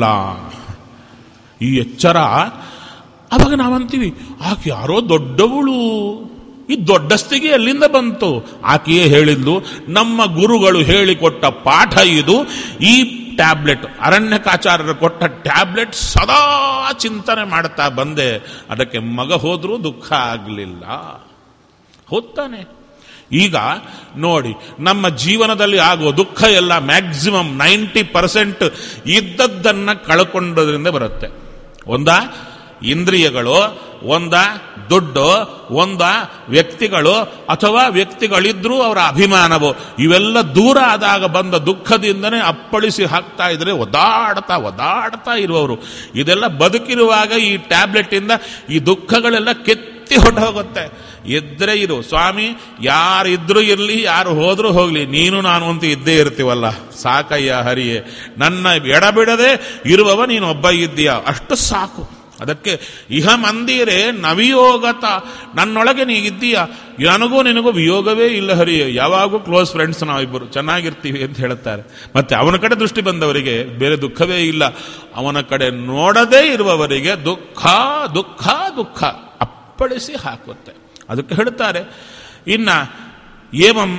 ಈ ಎಚ್ಚರ ಅವಾಗ ನಾವಂತೀವಿ ಆಕೆ ಯಾರೋ ದೊಡ್ಡವಳು ಈ ದೊಡ್ಡಸ್ತಿಗೆ ಎಲ್ಲಿಂದ ಬಂತು ಆಕೆಯೇ ಹೇಳಿದ್ಲು ನಮ್ಮ ಗುರುಗಳು ಹೇಳಿಕೊಟ್ಟ ಪಾಠ ಇದು ಈ ಟ್ಯಾಬ್ಲೆಟ್ ಅರಣ್ಯಕಾಚಾರ್ಯರು ಕೊಟ್ಟ ಟ್ಯಾಬ್ಲೆಟ್ ಸದಾ ಚಿಂತನೆ ಮಾಡ್ತಾ ಬಂದೆ ಅದಕ್ಕೆ ಮಗ ಹೋದ್ರೂ ದುಃಖ ಆಗಲಿಲ್ಲ ಹೋಗ್ತಾನೆ ಈಗ ನೋಡಿ ನಮ್ಮ ಜೀವನದಲ್ಲಿ ಆಗೋ ದುಃಖ ಎಲ್ಲ ಮ್ಯಾಕ್ಸಿಮಮ್ ನೈಂಟಿ ಪರ್ಸೆಂಟ್ ಇದ್ದದ್ದನ್ನ ಕಳ್ಕೊಂಡೋದ್ರಿಂದ ಬರುತ್ತೆ ಒಂದ ಇಂದ್ರಿಯಗಳು ಒಂದ ದುಡ್ಡು ಒಂದ ವ್ಯಕ್ತಿಗಳು ಅಥವಾ ವ್ಯಕ್ತಿಗಳಿದ್ರೂ ಅವರ ಅಭಿಮಾನವು ಇವೆಲ್ಲ ದೂರ ಆದಾಗ ಬಂದ ದುಃಖದಿಂದನೇ ಅಪ್ಪಳಿಸಿ ಹಾಕ್ತಾ ಇದ್ರೆ ಒದಾಡ್ತಾ ಒದಾಡ್ತಾ ಇರುವವರು ಇದೆಲ್ಲ ಬದುಕಿರುವಾಗ ಈ ಟ್ಯಾಬ್ಲೆಟ್ ಇಂದ ಈ ದುಃಖಗಳೆಲ್ಲ ಕೆತ್ತಿ ಹೊಟ್ಟು ಹೋಗುತ್ತೆ ಇದ್ರೆ ಇರು ಸ್ವಾಮಿ ಯಾರಿದ್ರು ಇರಲಿ ಯಾರು ಹೋದ್ರೂ ಹೋಗ್ಲಿ ನೀನು ನಾನು ಅಂತ ಇದ್ದೇ ಇರ್ತೀವಲ್ಲ ಸಾಕಯ್ಯ ಹರಿಯೇ ನನ್ನ ಎಡಬಿಡದೆ ಇರುವವ ನೀನು ಒಬ್ಬ ಇದ್ದೀಯ ಅಷ್ಟು ಸಾಕು ಅದಕ್ಕೆ ಇಹ ಮಂದಿರೇ ನವಿಯೋಗತ ನನ್ನೊಳಗೆ ನೀ ಇದ್ದೀಯ ನನಗೂ ನಿನಗೂ ವಿಯೋಗವೇ ಇಲ್ಲ ಹರಿಯೇ ಯಾವಾಗೂ ಕ್ಲೋಸ್ ಫ್ರೆಂಡ್ಸ್ ನಾವಿಬ್ಬರು ಚೆನ್ನಾಗಿರ್ತೀವಿ ಅಂತ ಹೇಳುತ್ತಾರೆ ಮತ್ತೆ ಅವನ ಕಡೆ ದೃಷ್ಟಿ ಬಂದವರಿಗೆ ಬೇರೆ ದುಃಖವೇ ಇಲ್ಲ ಅವನ ಕಡೆ ನೋಡದೇ ಇರುವವರಿಗೆ ದುಃಖ ದುಃಖ ದುಃಖ ಅಪ್ಪಳಿಸಿ ಹಾಕುತ್ತೆ ಅದಕ್ಕೆ ಹೇಳುತ್ತಾರೆ ಇನ್ನ ಏವಂ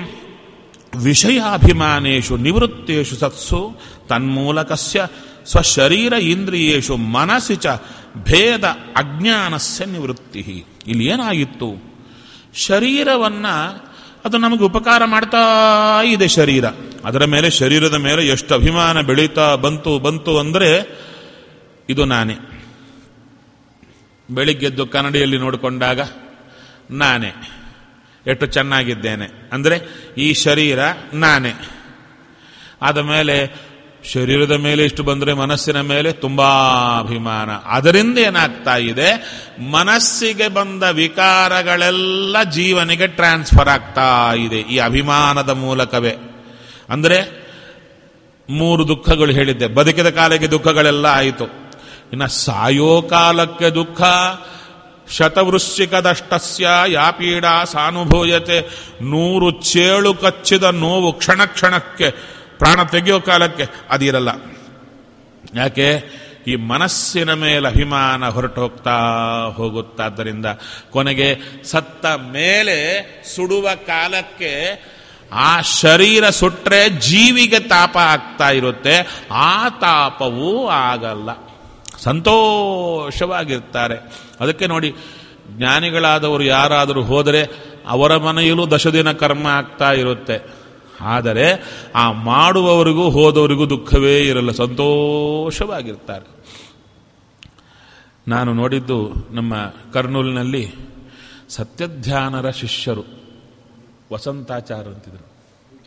ವಿಷಯಾಭಿಮಾನೇಶು ನಿವೃತ್ತೇಶು ಸತ್ಸು ತನ್ಮೂಲಕಸ್ಯ ಸ್ವಶರೀರ ಇಂದ್ರಿಯೇಶು ಮನಸ್ಸಿ ಚ ಭೇದ ಅಜ್ಞಾನಸ್ಯ ನಿವೃತ್ತಿ ಇಲ್ಲಿ ಏನಾಗಿತ್ತು ಶರೀರವನ್ನ ಅದು ನಮಗೆ ಉಪಕಾರ ಮಾಡ್ತಾ ಇದೆ ಶರೀರ ಅದರ ಮೇಲೆ ಶರೀರದ ಮೇಲೆ ಎಷ್ಟು ಅಭಿಮಾನ ಬೆಳೀತಾ ಬಂತು ಬಂತು ಅಂದರೆ ಇದು ನಾನೇ ಬೆಳಿಗ್ಗೆದ್ದು ಕನ್ನಡಿಯಲ್ಲಿ ನೋಡಿಕೊಂಡಾಗ ನಾನೇ ಎಷ್ಟು ಚೆನ್ನಾಗಿದ್ದೇನೆ ಅಂದರೆ ಈ ಶರೀರ ನಾನೇ ಆದ ಮೇಲೆ ಶರೀರದ ಮೇಲೆ ಇಷ್ಟು ಬಂದರೆ ಮನಸ್ಸಿನ ಮೇಲೆ ತುಂಬಾ ಅಭಿಮಾನ ಅದರಿಂದ ಏನಾಗ್ತಾ ಇದೆ ಮನಸ್ಸಿಗೆ ಬಂದ ವಿಕಾರಗಳೆಲ್ಲ ಜೀವನಿಗೆ ಟ್ರಾನ್ಸ್ಫರ್ ಆಗ್ತಾ ಇದೆ ಈ ಅಭಿಮಾನದ ಮೂಲಕವೇ ಅಂದರೆ ಮೂರು ದುಃಖಗಳು ಹೇಳಿದ್ದೆ ಬದುಕಿದ ಕಾಲಕ್ಕೆ ದುಃಖಗಳೆಲ್ಲ ಆಯಿತು ಇನ್ನು ಸಾಯೋ ಕಾಲಕ್ಕೆ ದುಃಖ ಶತವೃಶ್ಚಿಕದಷ್ಟಸ್ಯ ಯಾ ಪೀಡಾ ಸಾನುಭೂಯತೆ ನೂರು ಚೇಳು ಕಚ್ಚಿದ ನೋವು ಕ್ಷಣ ಕ್ಷಣಕ್ಕೆ ಪ್ರಾಣ ತೆಗೆಯೋ ಕಾಲಕ್ಕೆ ಅದಿರಲ್ಲ ಯಾಕೆ ಈ ಮನಸ್ಸಿನ ಮೇಲೆ ಅಭಿಮಾನ ಹೊರಟು ಹೋಗ್ತಾ ಹೋಗುತ್ತಾದ್ದರಿಂದ ಕೊನೆಗೆ ಸತ್ತ ಮೇಲೆ ಸುಡುವ ಕಾಲಕ್ಕೆ ಆ ಶರೀರ ಸುಟ್ರೆ ಜೀವಿಗೆ ತಾಪ ಆಗ್ತಾ ಇರುತ್ತೆ ಆ ತಾಪವೂ ಆಗಲ್ಲ ಸಂತೋಷವಾಗಿರ್ತಾರೆ ಅದಕ್ಕೆ ನೋಡಿ ಜ್ಞಾನಿಗಳಾದವರು ಯಾರಾದರೂ ಹೋದರೆ ಅವರ ಮನೆಯಲ್ಲೂ ದಶದಿನ ಕರ್ಮ ಆಗ್ತಾ ಇರುತ್ತೆ ಆದರೆ ಆ ಮಾಡುವವರಿಗೂ ಹೋದವರಿಗೂ ದುಃಖವೇ ಇರಲ್ಲ ಸಂತೋಷವಾಗಿರ್ತಾರೆ ನಾನು ನೋಡಿದ್ದು ನಮ್ಮ ಕರ್ನೂಲಿನಲ್ಲಿ ಸತ್ಯಧ್ಯಾನರ ಶಿಷ್ಯರು ವಸಂತಾಚಾರ ಅಂತಿದ್ರು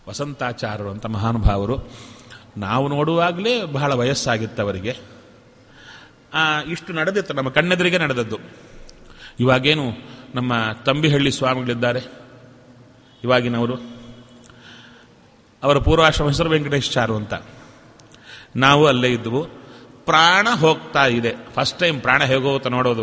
ವಸಂತಾಚಾರ್ಯರು ಅಂತ ಮಹಾನುಭಾವರು ನಾವು ನೋಡುವಾಗಲೇ ಬಹಳ ವಯಸ್ಸಾಗಿತ್ತು ಅವರಿಗೆ ಆ, ಇಷ್ಟು ನಡೆದಿತ್ತು ನಮ್ಮ ಕಣ್ಣೆದುರಿಗೆ ನಡೆದದ್ದು ಇವಾಗೇನು ನಮ್ಮ ತಂಬಿಹಳ್ಳಿ ಸ್ವಾಮಿಗಳಿದ್ದಾರೆ ಇವಾಗಿನವರು ಅವರ ಪೂರ್ವಾಶ್ರಮ ಹೆಸರು ವೆಂಕಟೇಶ್ ಚಾರು ಅಂತ ನಾವು ಅಲ್ಲೇ ಇದ್ವು ಪ್ರಾಣ ಹೋಗ್ತಾ ಇದೆ ಫಸ್ಟ್ ಟೈಮ್ ಪ್ರಾಣ ಹೇಗೋಗುತ್ತ ನೋಡೋದು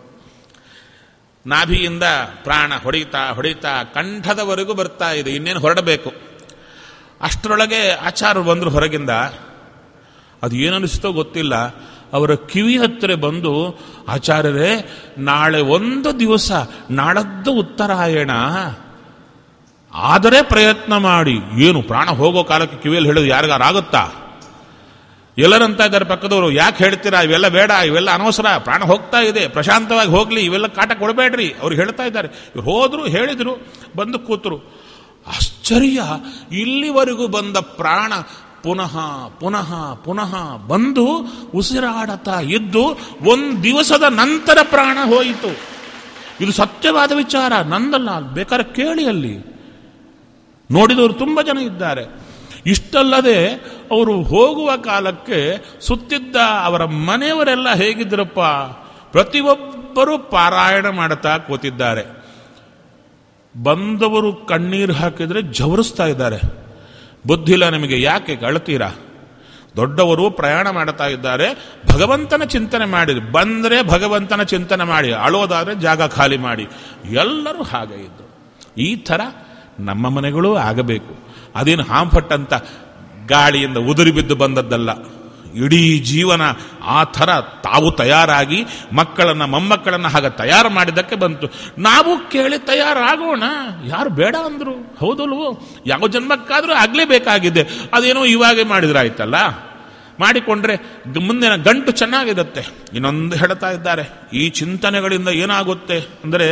ನಾಭಿಯಿಂದ ಪ್ರಾಣ ಹೊಡಿತಾ ಹೊಡಿತಾ ಕಂಠದವರೆಗೂ ಬರ್ತಾ ಇದೆ ಇನ್ನೇನು ಹೊರಡಬೇಕು ಅಷ್ಟರೊಳಗೆ ಆಚಾರ್ಯರು ಬಂದರು ಹೊರಗಿಂದ ಅದು ಏನನ್ನಿಸ್ತೋ ಗೊತ್ತಿಲ್ಲ ಅವರ ಕಿವಿ ಹತ್ತಿರ ಬಂದು ಆಚಾರ್ಯರೇ ನಾಳೆ ಒಂದು ದಿವಸ ನಾಳದ್ದು ಉತ್ತರಾಯಣ ಆದರೆ ಪ್ರಯತ್ನ ಮಾಡಿ ಏನು ಪ್ರಾಣ ಹೋಗೋ ಕಾಲಕ್ಕೆ ಕಿವಿಯಲ್ಲಿ ಹೇಳೋದು ಯಾರಿಗಾರಾಗುತ್ತಾ ಎಲ್ಲರಂತ ಇದ್ದಾರೆ ಪಕ್ಕದವರು ಯಾಕೆ ಹೇಳ್ತೀರಾ ಇವೆಲ್ಲ ಬೇಡ ಇವೆಲ್ಲ ಅನವಸರ ಪ್ರಾಣ ಹೋಗ್ತಾ ಇದೆ ಪ್ರಶಾಂತವಾಗಿ ಹೋಗ್ಲಿ ಇವೆಲ್ಲ ಕಾಟ ಕೊಡಬೇಡ್ರಿ ಅವ್ರು ಹೇಳ್ತಾ ಇದ್ದಾರೆ ಇವ್ರು ಹೋದ್ರು ಹೇಳಿದ್ರು ಬಂದು ಕೂತರು ಆಶ್ಚರ್ಯ ಇಲ್ಲಿವರೆಗೂ ಬಂದ ಪ್ರಾಣ ಪುನಃ ಪುನಃ ಪುನಃ ಬಂದು ಉಸಿರಾಡತಾ ಇದ್ದು ಒಂದು ದಿವಸದ ನಂತರ ಪ್ರಾಣ ಹೋಯಿತು ಇದು ಸತ್ಯವಾದ ವಿಚಾರ ನಂದಲ್ಲ ಬೇಕಾದ್ರೆ ಕೇಳಿ ಅಲ್ಲಿ ನೋಡಿದವರು ತುಂಬ ಜನ ಇದ್ದಾರೆ ಇಷ್ಟಲ್ಲದೆ ಅವರು ಹೋಗುವ ಕಾಲಕ್ಕೆ ಸುತ್ತಿದ್ದ ಅವರ ಮನೆಯವರೆಲ್ಲ ಹೇಗಿದ್ರಪ್ಪ ಪ್ರತಿಯೊಬ್ಬರೂ ಪಾರಾಯಣ ಮಾಡುತ್ತಾ ಕೂತಿದ್ದಾರೆ ಬಂದವರು ಕಣ್ಣೀರು ಹಾಕಿದ್ರೆ ಜವರಿಸ್ತಾ ಇದ್ದಾರೆ ಬುದ್ಧಿಲ್ಲ ನಿಮಗೆ ಯಾಕೆ ಕಳ್ತೀರಾ ದೊಡ್ಡವರು ಪ್ರಯಾಣ ಮಾಡ್ತಾ ಇದ್ದಾರೆ ಭಗವಂತನ ಚಿಂತನೆ ಮಾಡಿ ಬಂದರೆ ಭಗವಂತನ ಚಿಂತನೆ ಮಾಡಿ ಅಳೋದಾದ್ರೆ ಜಾಗ ಖಾಲಿ ಮಾಡಿ ಎಲ್ಲರೂ ಹಾಗೆ ಇದ್ದು ಈ ಥರ ನಮ್ಮ ಮನೆಗಳು ಆಗಬೇಕು ಅದೇನು ಹಾಂಫಟ್ಟಂತ ಗಾಳಿಯಿಂದ ಉದುರಿ ಬಿದ್ದು ಬಂದದ್ದಲ್ಲ ಇಡೀ ಜೀವನ ಆ ಥರ ತಾವು ತಯಾರಾಗಿ ಮಕ್ಕಳನ್ನ ಮೊಮ್ಮಕ್ಕಳನ್ನ ಹಾಗೆ ತಯಾರು ಮಾಡಿದ್ದಕ್ಕೆ ಬಂತು ನಾವು ಕೇಳಿ ತಯಾರಾಗೋಣ ಯಾರು ಬೇಡ ಅಂದ್ರು ಹೌದಲ್ವೋ ಯಾವ ಜನ್ಮಕ್ಕಾದ್ರೂ ಆಗ್ಲೇಬೇಕಾಗಿದೆ ಅದೇನೋ ಇವಾಗೆ ಮಾಡಿದ್ರಾಯ್ತಲ್ಲ ಮಾಡಿಕೊಂಡ್ರೆ ಗ- ಮುಂದಿನ ಗಂಟು ಚೆನ್ನಾಗಿರುತ್ತೆ ಇನ್ನೊಂದು ಹೇಳ್ತಾ ಇದ್ದಾರೆ ಈ ಚಿಂತನೆಗಳಿಂದ ಏನಾಗುತ್ತೆ ಅಂದರೆ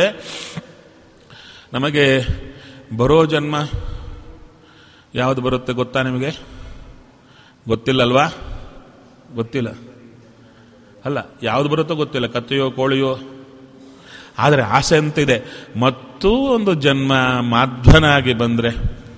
ನಮಗೆ ಬರೋ ಜನ್ಮ ಯಾವುದು ಬರುತ್ತೆ ಗೊತ್ತಾ ನಿಮಗೆ ಗೊತ್ತಿಲ್ಲಲ್ವಾ ಗೊತ್ತಿಲ್ಲ ಅಲ್ಲ ಯಾವುದು ಬರುತ್ತೋ ಗೊತ್ತಿಲ್ಲ ಕತ್ತೆಯೋ ಕೋಳಿಯೋ ಆದರೆ ಆಸೆ ಅಂತಿದೆ ಮತ್ತೂ ಒಂದು ಜನ್ಮ ಮಾಧ್ವನಾಗಿ ಬಂದ್ರೆ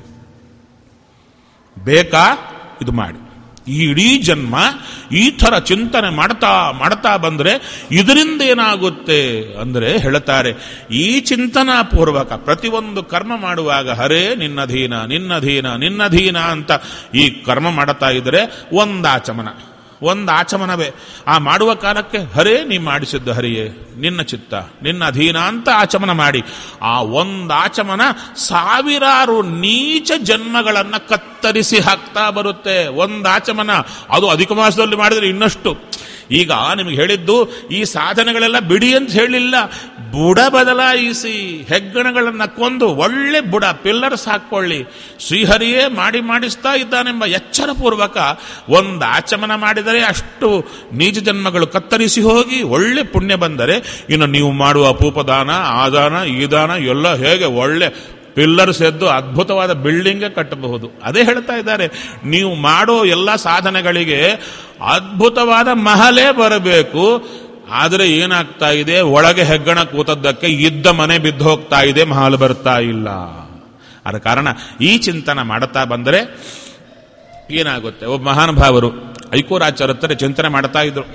ಬೇಕಾ ಇದು ಮಾಡಿ ಈ ಇಡೀ ಜನ್ಮ ಈ ಥರ ಚಿಂತನೆ ಮಾಡ್ತಾ ಮಾಡ್ತಾ ಬಂದ್ರೆ ಇದರಿಂದ ಏನಾಗುತ್ತೆ ಅಂದ್ರೆ ಹೇಳ್ತಾರೆ ಈ ಚಿಂತನಾ ಪೂರ್ವಕ ಪ್ರತಿಯೊಂದು ಕರ್ಮ ಮಾಡುವಾಗ ಹರೇ ನಿನ್ನಧೀನ ನಿನ್ನಧೀನ ನಿನ್ನಧೀನ ಅಂತ ಈ ಕರ್ಮ ಮಾಡ್ತಾ ಇದ್ರೆ ಒಂದಾಚಮನ ಒಂದು ಆಚಮನವೇ ಆ ಮಾಡುವ ಕಾಲಕ್ಕೆ ಹರೇ ನೀ ಮಾಡಿಸಿದ್ದು ಹರಿಯೇ ನಿನ್ನ ಚಿತ್ತ ನಿನ್ನ ಅಧೀನ ಅಂತ ಆಚಮನ ಮಾಡಿ ಆ ಒಂದು ಆಚಮನ ಸಾವಿರಾರು ನೀಚ ಜನ್ಮಗಳನ್ನ ಕತ್ತರಿಸಿ ಹಾಕ್ತಾ ಬರುತ್ತೆ ಒಂದು ಆಚಮನ ಅದು ಅಧಿಕ ಮಾಸದಲ್ಲಿ ಮಾಡಿದ್ರೆ ಇನ್ನಷ್ಟು ಈಗ ನಿಮಗೆ ಹೇಳಿದ್ದು ಈ ಸಾಧನೆಗಳೆಲ್ಲ ಬಿಡಿ ಅಂತ ಹೇಳಿಲ್ಲ ಬುಡ ಬದಲಾಯಿಸಿ ಹೆಗ್ಗಣಗಳನ್ನ ಕೊಂದು ಒಳ್ಳೆ ಬುಡ ಪಿಲ್ಲರ್ಸ್ ಹಾಕೊಳ್ಳಿ ಶ್ರೀಹರಿಯೇ ಮಾಡಿ ಮಾಡಿಸ್ತಾ ಇದ್ದಾನೆಂಬ ಎಚ್ಚರ ಪೂರ್ವಕ ಒಂದು ಆಚಮನ ಮಾಡಿದರೆ ಅಷ್ಟು ನೀಚ ಜನ್ಮಗಳು ಕತ್ತರಿಸಿ ಹೋಗಿ ಒಳ್ಳೆ ಪುಣ್ಯ ಬಂದರೆ ಇನ್ನು ನೀವು ಮಾಡುವ ಅಪೂಪದಾನ ಆ ದಾನ ಈ ದಾನ ಎಲ್ಲ ಹೇಗೆ ಒಳ್ಳೆ ಪಿಲ್ಲರ್ಸ್ ಎದ್ದು ಅದ್ಭುತವಾದ ಬಿಲ್ಡಿಂಗ್ ಕಟ್ಟಬಹುದು ಅದೇ ಹೇಳ್ತಾ ಇದ್ದಾರೆ ನೀವು ಮಾಡೋ ಎಲ್ಲ ಸಾಧನೆಗಳಿಗೆ ಅದ್ಭುತವಾದ ಮಹಲೇ ಬರಬೇಕು ಆದರೆ ಏನಾಗ್ತಾ ಇದೆ ಒಳಗೆ ಹೆಗ್ಗಣ ಕೂತದ್ದಕ್ಕೆ ಇದ್ದ ಮನೆ ಬಿದ್ದು ಹೋಗ್ತಾ ಇದೆ ಮಹಲ್ ಬರ್ತಾ ಇಲ್ಲ ಆದ ಕಾರಣ ಈ ಚಿಂತನ ಮಾಡುತ್ತಾ ಬಂದರೆ ಏನಾಗುತ್ತೆ ಒಬ್ಬ ಮಹಾನುಭಾವರು ಐಕೋರಾಚಾರ್ಯ ಹತ್ರ ಚಿಂತನೆ ಮಾಡ್ತಾ ಇದ್ರು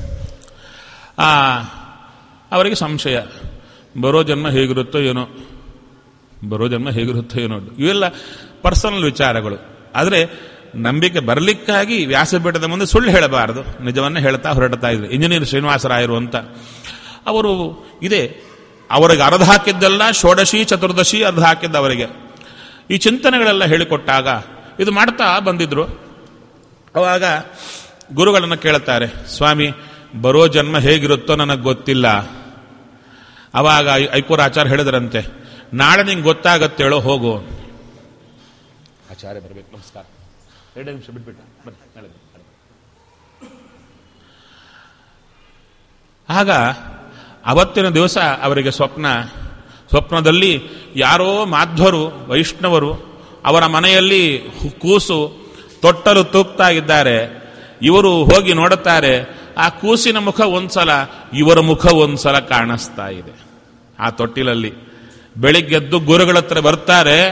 ಆ ಅವರಿಗೆ ಸಂಶಯ ಬರೋ ಜನ್ಮ ಹೇಗಿರುತ್ತೋ ಏನೋ ಬರೋ ಜನ್ಮ ಹೇಗಿರುತ್ತೋ ಏನೋ ಇವೆಲ್ಲ ಪರ್ಸನಲ್ ವಿಚಾರಗಳು ಆದರೆ ನಂಬಿಕೆ ಬರಲಿಕ್ಕಾಗಿ ವ್ಯಾಸಪೀಠದ ಮುಂದೆ ಸುಳ್ಳು ಹೇಳಬಾರದು ನಿಜವನ್ನೇ ಹೇಳ್ತಾ ಹೊರಡ್ತಾ ಇದ್ರು ಇಂಜಿನಿಯರ್ ಶ್ರೀನಿವಾಸರಾಯರು ಅಂತ ಅವರು ಇದೆ ಅವರಿಗೆ ಅರ್ಧ ಹಾಕಿದ್ದೆಲ್ಲ ಷೋಡಶಿ ಚತುರ್ದಶಿ ಅರ್ಧ ಹಾಕಿದ್ದ ಅವರಿಗೆ ಈ ಚಿಂತನೆಗಳೆಲ್ಲ ಹೇಳಿಕೊಟ್ಟಾಗ ಇದು ಮಾಡ್ತಾ ಬಂದಿದ್ರು ಅವಾಗ ಗುರುಗಳನ್ನು ಕೇಳುತ್ತಾರೆ ಸ್ವಾಮಿ ಬರೋ ಜನ್ಮ ಹೇಗಿರುತ್ತೋ ನನಗೆ ಗೊತ್ತಿಲ್ಲ ಅವಾಗ ಐ- ಐಕೂರಾಚಾರ್ಯ ಹೇಳಿದ್ರಂತೆ ನಾಳೆ ನಿಂಗೆ ಗೊತ್ತಾಗತ್ತೇಳೋ ಹೋಗು ಆಚಾರ್ಯ ಬರಬೇಕು ನಮಸ್ಕಾರ ಎರಡು ನಿಮಿಷ ಬಿಟ್ಬಿಟ್ಟು ಬನ್ನಿ ನಾಳೆ ಬನ್ನಿ, ನಾಳೆ ಬನ್ನಿ. ಆಗ ಅವತ್ತಿನ ದಿವಸ ಅವರಿಗೆ ಸ್ವಪ್ನ ಸ್ವಪ್ನದಲ್ಲಿ ಯಾರೋ ಮಾಧ್ವರು ವೈಷ್ಣವರು ಅವರ ಮನೆಯಲ್ಲಿ ಹು- ಕೂಸು ತೊಟ್ಟಲು ತೂಗ್ತಾ ಇದ್ದಾರೆ ಇವರು ಹೋಗಿ ನೋಡುತ್ತಾರೆ ಆ ಕೂಸಿನ ಮುಖ ಒಂದ್ಸಲ ಇವರ ಮುಖ ಒಂದ್ಸಲ ಕಾಣಿಸ್ತಾ ಇದೆ ಆ ತೊಟ್ಟಿಲಲ್ಲಿ ಬೆಳಿಗ್ಗೆದ್ದು ಗುರುಗಳ ಹತ್ರ ಬರ್ತಾರೆ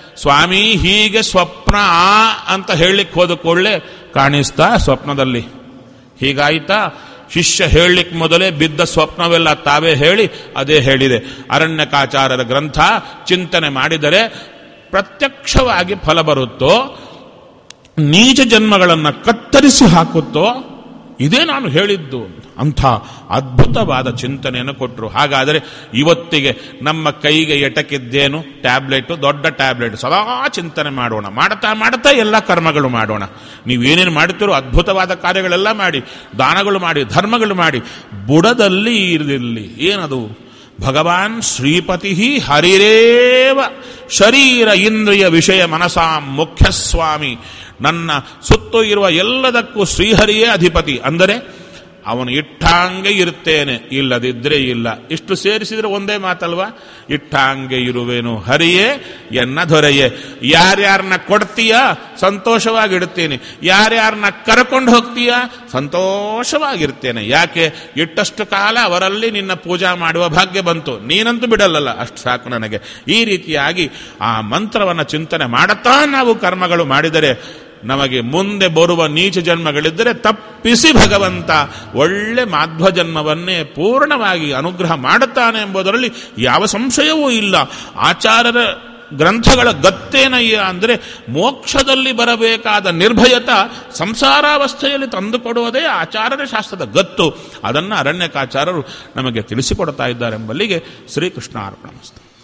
ಸ್ವಾಮಿ ಹೀಗೆ ಸ್ವಪ್ನ ಆ ಅಂತ ಹೇಳಲಿಕ್ಕೆ ಹೋದ ಕೂಡಲೇ ಕಾಣಿಸ್ತಾ ಸ್ವಪ್ನದಲ್ಲಿ ಹೀಗಾಯ್ತಾ ಶಿಷ್ಯ ಹೇಳಲಿಕ್ಕೆ ಮೊದಲೇ ಬಿದ್ದ ಸ್ವಪ್ನವೆಲ್ಲ ತಾವೇ ಹೇಳಿ ಅದೇ ಹೇಳಿದೆ ಅರಣ್ಯಕಾಚಾರ್ಯರ ಗ್ರಂಥ ಚಿಂತನೆ ಮಾಡಿದರೆ ಪ್ರತ್ಯಕ್ಷವಾಗಿ ಫಲ ಬರುತ್ತೋ ನೀಚ ಜನ್ಮಗಳನ್ನು ಕತ್ತರಿಸಿ ಹಾಕುತ್ತೋ ಇದೇ ನಾನು ಹೇಳಿದ್ದು ಅಂಥ ಅದ್ಭುತವಾದ ಚಿಂತನೆಯನ್ನು ಕೊಟ್ಟರು ಹಾಗಾದರೆ ಇವತ್ತಿಗೆ ನಮ್ಮ ಕೈಗೆ ಎಟಕಿದ್ದೇನು ಟ್ಯಾಬ್ಲೆಟ್ ದೊಡ್ಡ ಟ್ಯಾಬ್ಲೆಟ್ ಸದಾ ಚಿಂತನೆ ಮಾಡೋಣ ಮಾಡ್ತಾ ಮಾಡ್ತಾ ಎಲ್ಲ ಕರ್ಮಗಳು ಮಾಡೋಣ ನೀವೇನೇನು ಮಾಡ್ತೀರೋ ಅದ್ಭುತವಾದ ಕಾರ್ಯಗಳೆಲ್ಲ ಮಾಡಿ ದಾನಗಳು ಮಾಡಿ ಧರ್ಮಗಳು ಮಾಡಿ ಬುಡದಲ್ಲಿ ಇರಲಿ ಏನದು ಭಗವಾನ್ ಶ್ರೀಪತಿ ಹರಿರೇವ ಶರೀರ ಇಂದ್ರಿಯ ವಿಷಯ ಮನಸಾ ಮುಖ್ಯಸ್ವಾಮಿ ನನ್ನ ಸುತ್ತು ಇರುವ ಎಲ್ಲದಕ್ಕೂ ಶ್ರೀಹರಿಯೇ ಅಧಿಪತಿ ಅಂದರೆ ಅವನು ಇಟ್ಟಾಂಗೆ ಇರುತ್ತೇನೆ ಇಲ್ಲದಿದ್ರೆ ಇಲ್ಲ ಇಷ್ಟು ಸೇರಿಸಿದ್ರೆ ಒಂದೇ ಮಾತಲ್ವಾ ಇಟ್ಟಾಂಗೆ ಇರುವೆನು ಹರಿಯೇ ಎನ್ನ ದೊರೆಯೇ ಯಾರ್ಯಾರನ್ನ ಕೊಡ್ತೀಯ ಸಂತೋಷವಾಗಿಡುತ್ತೇನೆ ಯಾರ್ಯಾರನ್ನ ಕರ್ಕೊಂಡು ಹೋಗ್ತೀಯ ಸಂತೋಷವಾಗಿರ್ತೇನೆ ಯಾಕೆ ಇಟ್ಟಷ್ಟು ಕಾಲ ಅವರಲ್ಲಿ ನಿನ್ನ ಪೂಜಾ ಮಾಡುವ ಭಾಗ್ಯ ಬಂತು ನೀನಂತೂ ಬಿಡಲ್ಲಲ್ಲ ಅಷ್ಟು ಸಾಕು ನನಗೆ ಈ ರೀತಿಯಾಗಿ ಆ ಮಂತ್ರವನ್ನು ಚಿಂತನೆ ಮಾಡುತ್ತಾ ನಾವು ಕರ್ಮಗಳು ಮಾಡಿದರೆ ನಮಗೆ ಮುಂದೆ ಬರುವ ನೀಚ ಜನ್ಮಗಳಿದ್ದರೆ ತಪ್ಪಿಸಿ ಭಗವಂತ ಒಳ್ಳೆ ಮಾಧ್ವ ಜನ್ಮವನ್ನೇ ಪೂರ್ಣವಾಗಿ ಅನುಗ್ರಹ ಮಾಡುತ್ತಾನೆ ಎಂಬುದರಲ್ಲಿ ಯಾವ ಸಂಶಯವೂ ಇಲ್ಲ ಆಚಾರ್ಯರ ಗ್ರಂಥಗಳ ಗತ್ತೇನಯ್ಯ ಅಂದರೆ ಮೋಕ್ಷದಲ್ಲಿ ಬರಬೇಕಾದ ನಿರ್ಭಯತ ಸಂಸಾರಾವಸ್ಥೆಯಲ್ಲಿ ತಂದುಕೊಡುವುದೇ ಆಚಾರ್ಯರ ಶಾಸ್ತ್ರದ ಗತ್ತು ಅದನ್ನು ಅರಣ್ಯಕಾಚಾರ್ಯರು ನಮಗೆ ತಿಳಿಸಿಕೊಡ್ತಾ ಇದ್ದಾರೆ ಎಂಬಲ್ಲಿಗೆ ಶ್ರೀಕೃಷ್ಣ ಅರ್ಪಣ